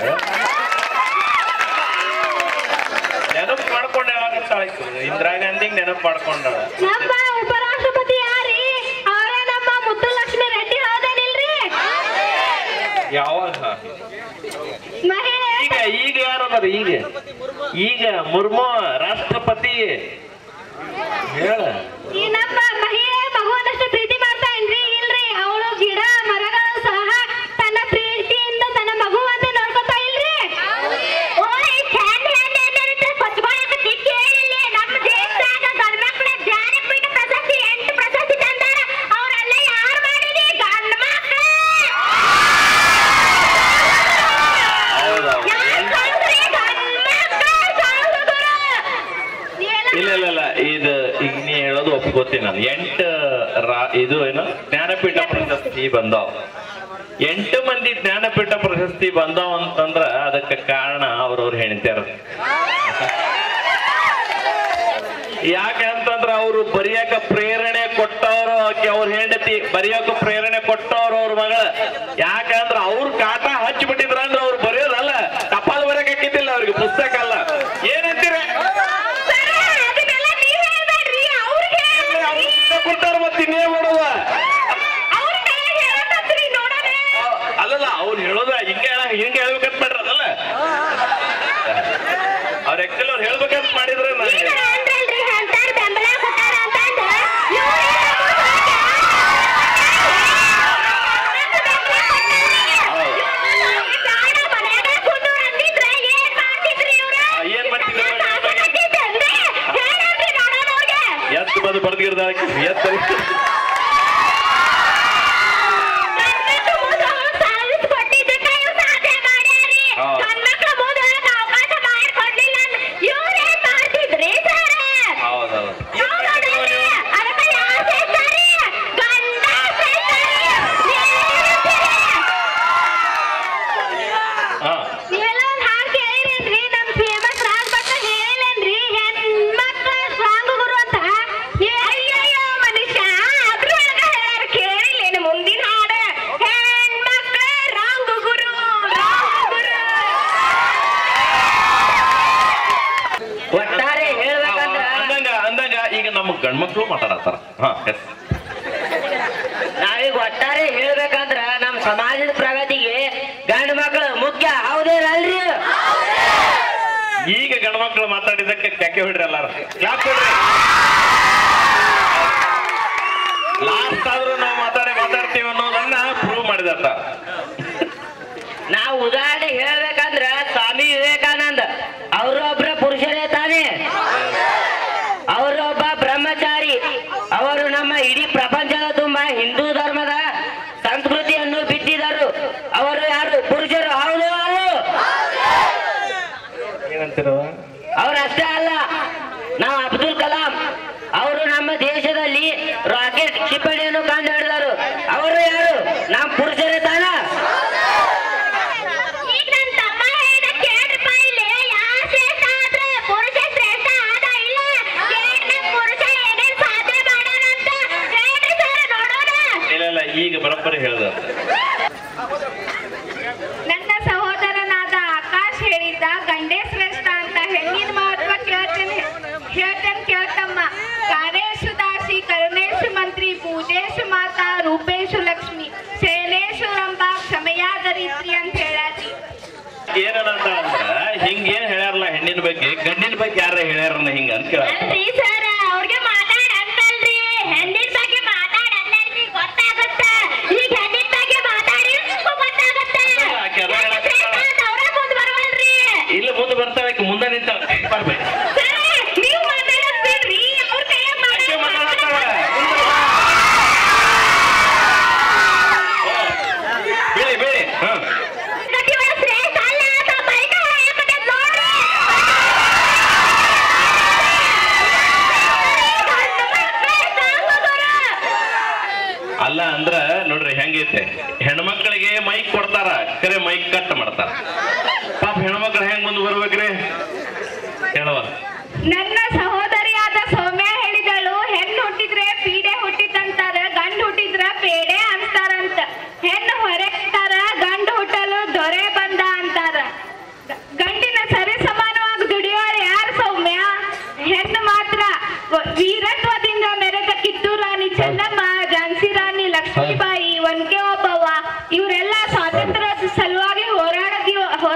ನೆನಪು ಮಾಡ್ಕೊಂಡು ಹೇಳಕತ್ತಾಳ ಈಕಿ. ಇಂದಿರಾ ಗಾಂಧಿಗ್ ನೆನಪು ಮಾಡ್ಕೊಂಡಳ ನಮ್ಮ ಉಪರಾಷ್ಟ್ರಪತಿ ಯಾರಿ ಅವರ ನಮ್ಮ ಮುತ್ತುಲಕ್ಷ್ಮಿ ರೆಡ್ಡಿ ಹೌದೇನಿಲ್ರಿ ಯಾವಾಗ ಮಹಿಳೆ ಈಗ ಈಗ ಯಾರದಾರ ಈಗ ಈಗ ಮುರ್ಮು ರಾಷ್ಟ್ರಪತಿ ಹೇಳ ಈ ನಮ್ಮ ಮಹಿಳೆ ಮಗುವನ್ನಷ್ಟು ಪ್ರೀತಿ ಮಾಡ್ತಾ ಏನ್ರಿ ಇಲ್ರಿ ಅವಳು ಗಿಡ ಮರಗಳು ಸಹ ತನ್ನ ಪ್ರೀತಿಯಿಂದ ತನ್ನ ಮಗುವಂತೆ ನೋಡ್ಕೊತಾ ಇಲ್ರಿ ಓಯ್ ಫ್ಯಾನ್ ಫ್ಯಾನ್ ಏನಿರುತ್ತೆ ಕೊಚ್ಕೊಳಕ ತಿಕ್ಕಿ ಹೇಳಿಲ್ಲ ನಮ್ಮ ದೇಶದಾಗ ಗಂಡ್ಮಕ್ಳ ಜ್ಞಾನಪೀಠ ಪ್ರಶಸ್ತಿ ಎಂಟು ಪ್ರಶಸ್ತಿ ತಂದಾರ ಅವರೆಲ್ಲ ಯಾರು ಮಾಡಿರಿ ಗಂಡ ಮಕ್ಳು ಹೌದೌದು ಯಾರ್ ತಂದ್ರಿ ಗಂಡ್ಮಕ್ಳು ಸಾಹುಗಳು? ನೀವೆಲ್ಲ ಇಲ್ಲ ಇಲ್ಲ ಇಲ್ಲ ಇದು ಈಗ ನೀ ಹೇಳೋದು ಒಪ್ಕೋತೀನಿ ನಾನು ಎಂಟು ರಾ ಇದು ಏನು ಜ್ಞಾನಪೀಠ ಪ್ರಶಸ್ತಿ ಬಂದಾವ್ ಎಂಟು ಮಂದಿ ಜ್ಞಾನಪೀಠ ಪ್ರಶಸ್ತಿ ಬಂದಾವ್ ಅಂತಂದ್ರ ಅದಕ್ಕೆ ಕಾರಣ ಅವ್ರವ್ರ ಹೆಣ್ತ್ಯಾರ ಯಾಕೆ ಅಂತಂದ್ರ ಅವರು ಬರೆಯಕ ಪ್ರೇರಣೆ ಕೊಟ್ಟವರು ಆಕೆ ಅವ್ರ ಹೆಂಡತಿ ಬರೆಯಕ ಪ್ರೇರಣೆ ಕೊಟ್ಟವ್ರು ಅವ್ರ ಮಗಳ ಯಾಕಂದ್ರ ಅವ್ರ ಕಾಟ ಹಚ್ಚಿಬಿಟ್ಟಿದ್ರ ಅಂದ್ರೆ ಅವ್ರು ಬರೆಯೋದಲ್ಲ ಟಪಾಲ್ ಬರೆಯಕ್ ಹಾಕಿದ್ದಿಲ್ಲ ಅವ್ರಿಗೆ ಪುಸ್ತಕ ಅಲ್ಲ ಏನಂತೀರ ಸರ್, ಅದನ್ನೆಲ್ಲ ನೀವ್ ಹೇಳ್ಬೇಡ್ರಿ, ಅವ್ರಿಗೆ ಹೇಳ್ರಿ. ಅವ್ರು ಪುಸ್ತಕ ಕೊಟ್ಟಾರ ಮತ್ತೆ ಇನ್ನೇನ್ ಮಾಡೋದ ಅವ್ರ ಕೈಯಾಗ್ ಹೇಳಕತ್ರಿ, ನೋಡೋಣ. ಅಲ್ಲಲ್ಲ ಅವ್ರು ಹೇಳೋದ ಹಿಂಗೆ ಹೇಳ ಹಿಂಗೆ ಹೇಳ್ಬೇಕಂತ ಮಾಡ್ರ ಅದಲ್ಲ ಅವ್ರ ಆಕ್ಚುಲಿ ಅವ್ರು ಹೇಳ್ಬೇಕಂತ ಮಾಡಿದ್ರೆ ಈಗ ಅಂದ್ರಲ್ರಿ, ಅಂತಾರ್ ಬೆಂಬಲ ಕೊಟ್ಟಾರ ಅಂತಂದು, ಇವ್ರೇ ನಮ್ಗ್ ಹಿಡ್ದಾಳ ಎತ್ತರಿ ಗಂಡ್ಮಕ್ಳು ಮುಂದೆ ಅವ್ರು ಸಾಧಿಸ್ಕೊಟ್ಟಿದ್ದಕ್ಕೆ ಇವ್ರು ಸಾಧನೆ ಮಾಡ್ಯಾರಿ. ಹೌದು. ಗಂಡ್ಮಕ್ಳು ಮುಂದೆ ಅವ್ರಿಗೆ ಅವಕಾಶ ಮಾಡ್ಕೊಡ್ಲಿಲ್ಲ ಅಂದ್ರೆ ಇವ್ರೇನ್ ಮಾಡ್ತಿದ್ರಿ ಸರ್? ಹೌದೌದು ಇವ್ರು ನೋಡಿದ್ರೆ ಅದಕ್ಕೆ ಯಾರ್ ಸೇರ್ತಾರೆ? ಗಂಡ ಸೇರ್ತಾರೆ. ನೀವೇನಂತೀರಿ? ಹಾ ನೀವೆಲ್ಲ ಒಂದ್ ಹಾಡ್ ಕೇಳಿರೇನ್ರಿ? ನಮ್ famous ರಾಗ್ ಭಟ್ರು ಹೇಳಿಲ್ಲೇನ್ರಿ? ಹೆಣ್ಮಕ್ಳ ಸ್ವಾಂಗ ಗುರು ಅಂತ. ನೀವ್ ಅಯ್ಯಯ್ಯೋ ಮನುಷ್ಯ, ಅದ್ರೊಳಗ ಹೇಳ್ಯಾರ ಕೇಳಿಲ್ಲೇನು ಮುಂದಿನ ಹಾಡ? ಹೆಣ್ಮಕ್ಳ ರಾಂಗು ಗುರು, ರಾಂಗು ಗುರು. ಒಟ್ಟಾರೆ ಹೇಳ್ಬೇಕಂದ್ರ ಅಂದಂಗ ಅಂದಂಗ ಈಗ ನಮ್ಮ ಗಂಡ್ಮಕ್ಳು ಮಾತಾಡತ್ತಾರ ಹಾ ಎಸ್ ನಾವೀಗ ಒಟ್ಟಾರೆ ಹೇಳ್ಬೇಕಂದ್ರ ನಮ್ ಸಮಾಜದ ಪ್ರಗತಿಗೆ ಗಂಡು ಮಕ್ಕಳು ಮುಖ್ಯ ಹೌದೇನಲ್ರಿ ಈಗ ಗಂಡ್ಮಕ್ಳು ಮಾತಾಡಿದಕ್ಕೆ ಕ್ಯಾಕೆ ಹೊಡ್ರಿ ಎಲ್ಲಾರ ಕ್ಲಾಪ್ ಹೊಡ್ರಿ ಲಾಸ್ಟ್ ಆದ್ರೂ ನಾವು ಮಾತಾಡಿ ಮಾತಾಡ್ತೀವಿ ಅನ್ನೋದನ್ನ ಪ್ರೂವ್ ಮಾಡಿದತ್ತ ನಾವು ಉದಾಹರಣೆ ಹೇಳ್ಬೇಕಂದ್ರ ಸ್ವಾಮಿ ವಿವೇಕಾನಂದ ಅವರೊಬ್ಬರ ಪುರುಷರೇ ತಾನೇ ಅವರೊಬ್ಬ ಬ್ರಹ್ಮಚಾರಿ ಅವರು ನಮ್ಮ ಇಡೀ ಪ್ರಪಂಚದ ತುಂಬ ಹಿಂದೂ ಧರ್ಮದ ಸಂಸ್ಕೃತಿಯನ್ನು ಬಿತ್ತಿದರು ಅವರು ಯಾರು ಪುರುಷರು ಹೌದು ಅಲ್ಲೋ ಏನಂತೀರ ಅವರಷ್ಟೇ ಅಲ್ಲ ನಾವು ಅಬ್ದುಲ್ ಕಲಾಂ ಅವರು ನಮ್ಮ ದೇಶದಲ್ಲಿ ರಾಕೆಟ್ ಕ್ಷಿಪಣಿಯನ್ನು ಕಂಡು ಹಿಡಿದರು ಅವರು ಯಾರು ನಮ್ಮ ಪುರುಷರೇ ತಾನ ಈಗ ನನ್ ತಮ್ಮ ಹೇಳಿದ ಕೇಳ್ರಪ್ಪ ಇಲ್ಲಿ. ಯಾರ್ ಶ್ರೇಷ್ಠ ಆದ್ರೆ ಪುರುಷ ಶ್ರೇಷ್ಠ ಆದ ಇಲ್ಲ? ಕೇಳ್ರಿ ಪುರುಷ ಏನೇನ್ ಸಾಧನೆ ಮಾಡ್ಯಾನಂತ. ಹೇಳ್ರಿ sir ನೋಡೋಣ. ಇಲ್ಲ ಇಲ್ಲ ಈಗ ಬರೋಬ್ಬರಿ ಹೇಳ್ದ ನನ್ನ ಸಹೋದರನಾದ ಆಕಾಶ್ ಹೇಳಿದ್ದ ಗಂಡೇ ಶ್ರೇಷ್ಠ ಅಂತ ಹೆಣ್ಣಿನ ಮಹತ್ವ ಕೇಳ್ತೇನೆ ಹೇಳ್ತೇನೆ ಕೇಳ್ತಮ್ಮ ಕಾರ್ಯೇಶು ದಾಸಿ ಕರುಣೇಶು ಮಂತ್ರಿ ಪೂಜೇಶು ಮಾತಾ ರೂಪೇಶು ಲಕ್ಷ್ಮಿ ಶೈಲೇಶು ರಂಭ ಕ್ಷಮಯಾದರಿತ್ರಿ ಅಂತ ಹೇಳಾತಿ ಏನಂತ ಅಂದ್ರ ಹಿಂಗ ಏನ್ ಹೇಳ್ಯಾರಲ್ಲ ಹೆಣ್ಣಿನ ಬಗ್ಗೆ ಗಂಡಿನ ಬಗ್ಗೆ ಯಾರ ಹೇಳ್ಯಾರನ್ನ ಹಿಂಗ ಅಂತ ಕೇಳ ಅಲ್ರಿ sir, ಅವ್ರಿಗೆ ಮಾತಾಡ್ ಅಂತಲ್ರಿ. ಹೆಣ್ಣಿನ್ ಬಗ್ಗೆ ಮಾತಾಡ್ ಅನ್ನಲ್ರಿ, ಗೊತ್ತಾಗುತ್ತ. ಈಗ ಹೆಣ್ಣಿನ್ ಬಗ್ಗೆ ಮಾತಾಡಿ ನಿಮ್ಗೂ ಗೊತ್ತಾಗುತ್ತ. ಆಕೆ ಅದ ಹೆಣ್ಣ್ ಶ್ರೇಷ್ಠ ಅಂತ ಅವ್ರೇ ಮುಂದ್ ಬರವಲ್ರಿ. ಇಲ್ಲ ಮುಂದೆ ಬರ್ತಾಳೆ ಆಕಿ ಮುಂದೆ ನಿಂತ ಬರ್ಬೇಕು Sir, ನೀವ್ ಮಾತಾಡೋದ್ ಬಿಡ್ರಿ, ಅವ್ರ್ ಕೈಯಾಗ್ ಆಕೆ ಮಾತಾಡ್- ಮಾತಾಡತ್ತಾಳ. ಮುಂದೆ ಬಾ. ಓ, ಬೀಳಿ ಬೀಳಿ ಹಾ ಗಟ್ಟಿವಾದ ಶ್ರೇಷ್ಠ ಅಲ್ಲ ಅಂತ ಬೈಕ ಹೇಳ್ಬಿಟ್ಟೈತ್ ನೋಡ್ರಿ. ಗಂಡು ಮಕ್ಳೇ ಸಾಕೋದವ್ರು. ಅಲ್ಲ ಅಂದ್ರ ನೋಡ್ರಿ ಹೆಂಗೈತೆ ಹೆಣ್ಮಕ್ಳಿಗೆ ಮೈಕ್ ಕೊಡ್ತಾರ ಕರೆ ಮೈಕ್ ಕಟ್ ಮಾಡ್ತಾರ ಪಾಪ ಹೆಣ್ಮಕ್ಳು ಹೆಂಗ್ ಮುಂದೆ ಬರ್ಬೇಕ್ರಿ ಹೇಳುವ ನನ್ನ ಸಹೋದರಿಯಾದ ಸೌಮ್ಯ ಹೇಳಿದಳು ಹೆಣ್ಣು ಹುಟ್ಟಿದ್ರೆ ಪೀಡೆ ಹುಟ್ಟಿದಂತಾರ ಗಂಡು ಹುಟ್ಟಿದ್ರ ಪೇಡೆ ಅಂತಾರಂತ ಹೆಣ್ಣು ಹೊರೆ ಅಂತಾರ ಗಂಡು ಹುಟ್ಟಲು ದೊರೆ ಬಂದ ಅಂತಾರ ಗ- ಗಂಡಿನ ಸರಿ ಸಮಾನವಾಗಿ ದುಡಿಯೋರು ಯಾರು ಸೌಮ್ಯ ಹೆಣ್ಣು ಮಾತ್ರ ವ- ವೀರತ್ವದಿಂದ ಮೆರೆದ ಕಿತ್ತೂರು ರಾಣಿ ಚೆನ್ನಮ್ಮ ಝಾನ್ಸಿ ರಾಣಿ ಲಕ್ಷ್ಮೀಬಾಯಿ ಒನ್ಕೆ ಒಬ್ಬವ್ವ ಇವರೆಲ್ಲ ಸ್ವಾತಂತ್ರ್ಯದ ಸಲುವಾಗಿ ಹೋರಾಡಿದ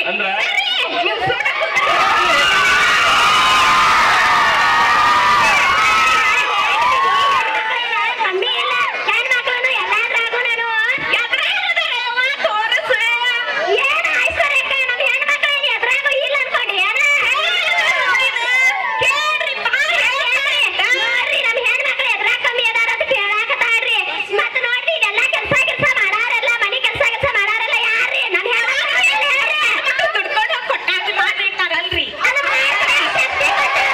ಅಂದ್ರ ನೀವು ಸುಳ್ಳು ಕಮ್ಮಿ ಇಲ್ಲ ಹೆಣ್ಮಕ್ಳನ್ನು ಎಲ್ಲಾದ್ರಾಗೂ ನಾನು ಎದ್ರಾಗದಾರವ್ವ ತೋರಿಸು ಏನ್ ಐಶ್ವರ್ಯಕ್ಕ ನಮ್ ಹೆಣ್ಮಕ್ಳನ್ನ ಎದ್ರಾಗೂ ಇಲ್ಲ ಅನ್ಕೊಂಡು ಏನ ಕೇಳ್ರಿ ಬಾ ಹೇಳ್ರಿ ನೋಡ್ರಿ ನಮ್ ಹೆಣ್ಮಕ್ಳು ಎದ್ರಾಗ ಕಮ್ಮಿ ಅದಾರ ಅಂತ ಕೇಳಾಕತ್ತಾಳ್ರಿ ಮತ್ ನೋಡ್ರಿ ಇದೆಲ್ಲ ಕೆಲ್ಸ ಕೆಲ್ಸ ಮಾಡಾರಲ್ಲ ಮನಿ ಕೆಲ್ಸ ಕೆಲ್ಸ ಮಾಡಾರಲ್ಲ ಯಾರ್ರಿ ನಮ್ ಹೆಣ್ಮಕ್ಳು ದುಡ್ಕೊಂಡು ಕೊಟ್ಟಾಗಿ ಮಾಡಿರ್ತಾರಲ್ರಿ ಅದು ಶಕ್ತಿ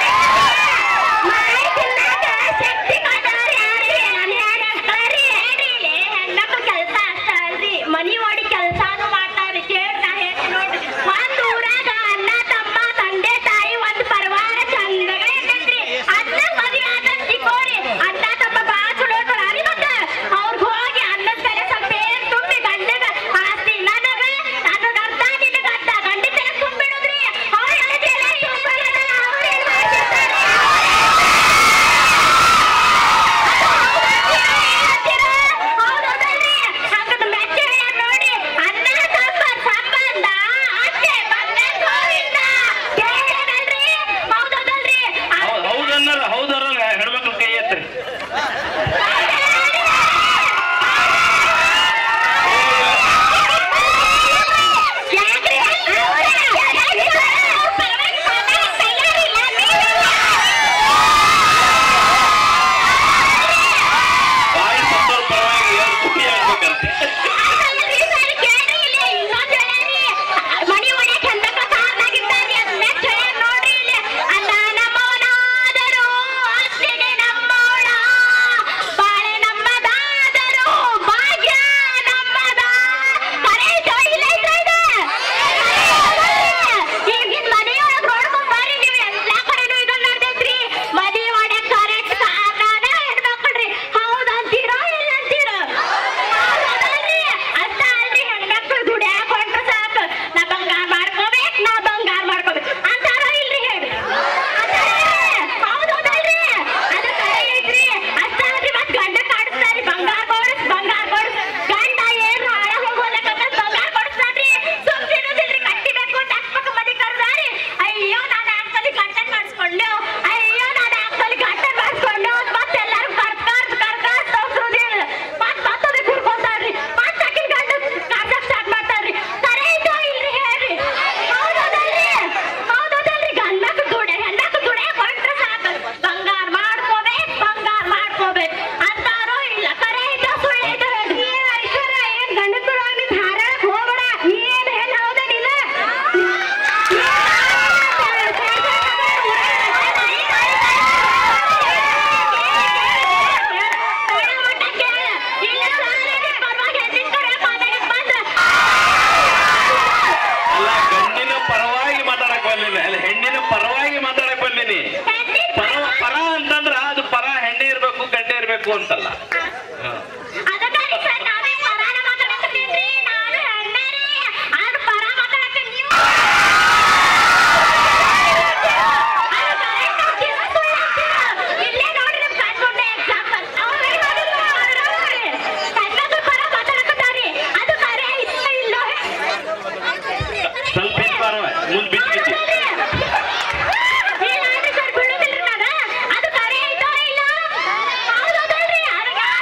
ಮನಿ ಓಡಿ ಕೆಲಸಾನು ಮಾಡ್ತಾರ್ರಿ ಕೇಳ್ದ ಹೇಳ್ತಿ ನೋಡ್ರಿ ಒಂದ್ ಊರಾಗ ಅಣ್ಣ ತಮ್ಮ ತಂದೆ ತಾಯಿ ಒಂದ್ ಪರಿವಾರ ಚಂದಗ ಇರ್ತೈತ್ರಿ ಅನ್ನ ಮದ್ವೆ ಆದ ಸಿಕ್ಕೋರಿ ಅಣ್ಣ ತಮ್ಮ ಬಾಳ ಚಲೋ ಇರ್ತಾರ ಮತ್ತ ಅವ್ರಿಗೆ ಹೋಗಿ ಅನ್ನದ ಕಡೆ ಸ್ವಲ್ಪ ಏನ್ ತುಂಬಿ ಗಂಡಗ ಆಸ್ತಿ ನನಗ ನನಗ ಅರ್ಧ ನಿನಗ ಅರ್ಧ ಗಂಡಿ ತಲೆ ತುಂಬಿಡುದ್ರಿ ಅವ್ರ ಹೇಳಿದ್ರೆ ತುಂಬಲ್ಲ ಅವ್ರೇನ್ ಮಾಡ್ತಿರ್ತಾರೆ ಹೌದ್- ಹೌದನ್ನಲ್ಲ ಹೌದರಲ್ಲ ಹೆಣ್ಮಕ್ಳು ಕೈ ಎತ್ರಿ ಬಾಯಿ ಬಂದವ್ರ ಪರವಾಗಿ ಎರಡು ಕುಡಿ ಆಗ್ಬೇಕಂತೆ ಮನಿ ಒಡೆ ಚಂದಕ್ಕ ಸಾರ್ನಾಗಿದ್ದಾರಿ ಅದನ್ನ ಚಳಿ ನೋಡ್ರಿ ಇಲ್ಲಿ ಅಣ್ಣ ನಮ್ಮವನಾದರೂ ಅತ್ತಿಗೆ ನಮ್ಮವಳ ಬಾಳೆ ನಮ್ಮದಾದರೂ ಭಾಗ್ಯ ನಮ್ಮದ ಕರೆ ಇಲ್ಲ ಇದೆ ಈಗಿನ ಮನೆಯೊಳಗ್ ನೋಡ್ಕೊಂಡ್ ಬರ್ರಿ ನೀವು ಎಲ್ಲಾ ಕಡೆನೂ ಇದನ್ನ ನಡ್ದೈತ್ರಿ ಮದಿ ಒಡೆ ಕರೆಕ್ಟ್ ಸಾಕಾದ ಹೆಣ್ಮಕ್ಳ್ರಿ ಹೌದ್ ಅಂತೀರೋ ಇಲ್ಲ ಅಂತೀರೋ ಹೌದಲ್ರಿ ಅಷ್ಟ ಅಲ್ರಿ ಹೆಣ್ಮಕ್ಳು ದುಡ್ಯಾಕ್ ಹೊಂಟ್ರ ಸಾಕು ನಾ ಬಂಗಾರ ಮಾಡ್ಕೋಬೇಕ್ ನಾ ಬಂಗಾರ ಮಾಡ್ಕೋಬೇಕ್ ಅಂತಾರೋ ಇಲ್ರಿ ಹೇಳಿ ಹೌದಲ್ರಿ ಅದು ಕರೆ ಐತ್ರಿ ಅಷ್ಟ ಅಲ್ರಿ ಮತ್ ಗಂಡ ಕಾಡಿಸ್ತಾರಿ ಬಂಗಾರ ಕೊಡಿಸ್ ಬಂಗಾರ ಕೊಡಿಸ್ ಗಂಡ ಏನು ಹಾಳ ಹೋಗೋಲಕ್ಕ ಬಂಗಾರ ಕೊಡಿಸ್ತಾನ್ರಿ ಸುಮ್ಸಿರೋದಿಲ್ರಿ ಕಟ್ಟಿಬೇಕು ಅಂತ ಹಾಕ್ಬೇಕು ಮದಿ ಕರ್ದಾರಿ ಅಯ್ಯೋ ನಾನು ಹಾಕ್ಸಲಿ ಗಂಟನ್ ಮಾಡಿಸ್ಕೊಂಡು ಅಯ್ಯೋ ನಾನು ಹಾಕ್ಸಲಿ ಗಂಟನ್ ಮಾಡಿಸ್ಕೊಂಡು ಮತ್ತೆ ಎಲ್ಲಾರು ಕರ್ಕಾರ್ಸ್ ಕರ್ಕಾರ್ಸ್ ತೋರ್ಸೋದಿಲ್ಲ ಮತ್ ಮತ್ತೊಮ್ಮೆ ಕುಡ್ಕೊಂತಾರ್ರಿ ಮತ್ ಆಕಿನ್ ಗಂಡ ಕಾಡ್ಸಕ್ ಸ್ಟಾರ್ಟ್ ಮಾಡ್ತಾರ್ರಿ ಕರೆ ಐತೋ ಇಲ್ರಿ ಹೇಳ್ರಿ ಹೌದಲ್ರಿ ಹೌದಲ್ರಿ ಗಂಡಕ್ ದುಡೆ ಹೆಣ್ಣಕ್ ದುಡೆ ಕೊಟ್ರೆ ಸಾಕು ಬಂಗಾರ ಮಾಡ್ಕೋಬೇಕು ಬಂಗಾರ ಮಾಡ್ಕೋಬೇಕು ಅಂತಾರೋ ಇಲ್ಲ ಕರೆ ಐತೋ ಸುಳ್ಳು ಐತೋ ಹೇಳ್ರಿ ಏನ್ ಐಶ್ವರ್ಯ ಏನ್ ಗಂಡಸರು ನಿನ್ ಹಾರಾಡಕ್ ಹೋಗ್ಬೇಡ ನೀ ಏನ್ ಹೆಣ್ಣು ಹೌದೇನಿಲ್ಲ ಅಲ್ಲ ಗಂಡಿನ ಪರವಾಗಿ ಮಾತಾಡಕ್ ಬಂದಿನಿ ಅಲ್ಲ ಹೆಣ್ಣಿನ ಪರವಾಗಿ ಮಾತಾಡಕ್ ಬಂದಿನಿ ಪರ ಪರ ಅಂತಂದ್ರ ಅದು ಪರ ಹೆಣ್ಣೆ ಇರ್ಬೇಕು ಗಂಡೆ ಇರ್ಬೇಕು ಅಂತಲ್ಲ ಹ. ಅದಕ್ಕಾಗಿ ಸರ್ ನಾವೇ ಪರಾನ ಮಾತಾಡಕತ್ತೀನ್ರಿ ನಾನು ಹೆಣ್ಣರಿ ಆದ್ರೆ ಪರ ಮಾತಾಡತ್ತೀನಿ ನೀವು ಅದು correct ಆಗಿ ಜೀವ ಸುಳ್ಳು ಅಂತೀರ. ಇಲ್ಲೇ ನೋಡ್ರಿ ನಿಮ್ ಕಣ್ಣ್ ಮುಂದೆ example. ಅವ್ರೇ ನೋಡಿದ್ರು ಅವ್ರೇ ನೋಡ್ರಿ. ಹೆಣ್ಮಕ್ಳು ಪರ ಮಾತಾಡಕತ್ತಾರಿ. ಅದು ಕರೆ ಐತೋ ಇಲ್ಲೋ? ಸ್ವಲ್ಪ ಬಿಟ್ಟು ಬರವ ಮುಂದ್ ಬಿಟ್ಟು ಬಿಟ್ಟು ಹೌದಲ್ರಿ? ಇಲ್ಲ ಅಂದ್ರೆ ಸರ್ ಬೀಳೋದಿಲ್ರಿ ನಾನ. ಅದು ಕರೆ ಐತೋ ಇಲ್ಲೋ? ಹೌದಲ್ರಿ? ಅದಕ್ಕೆ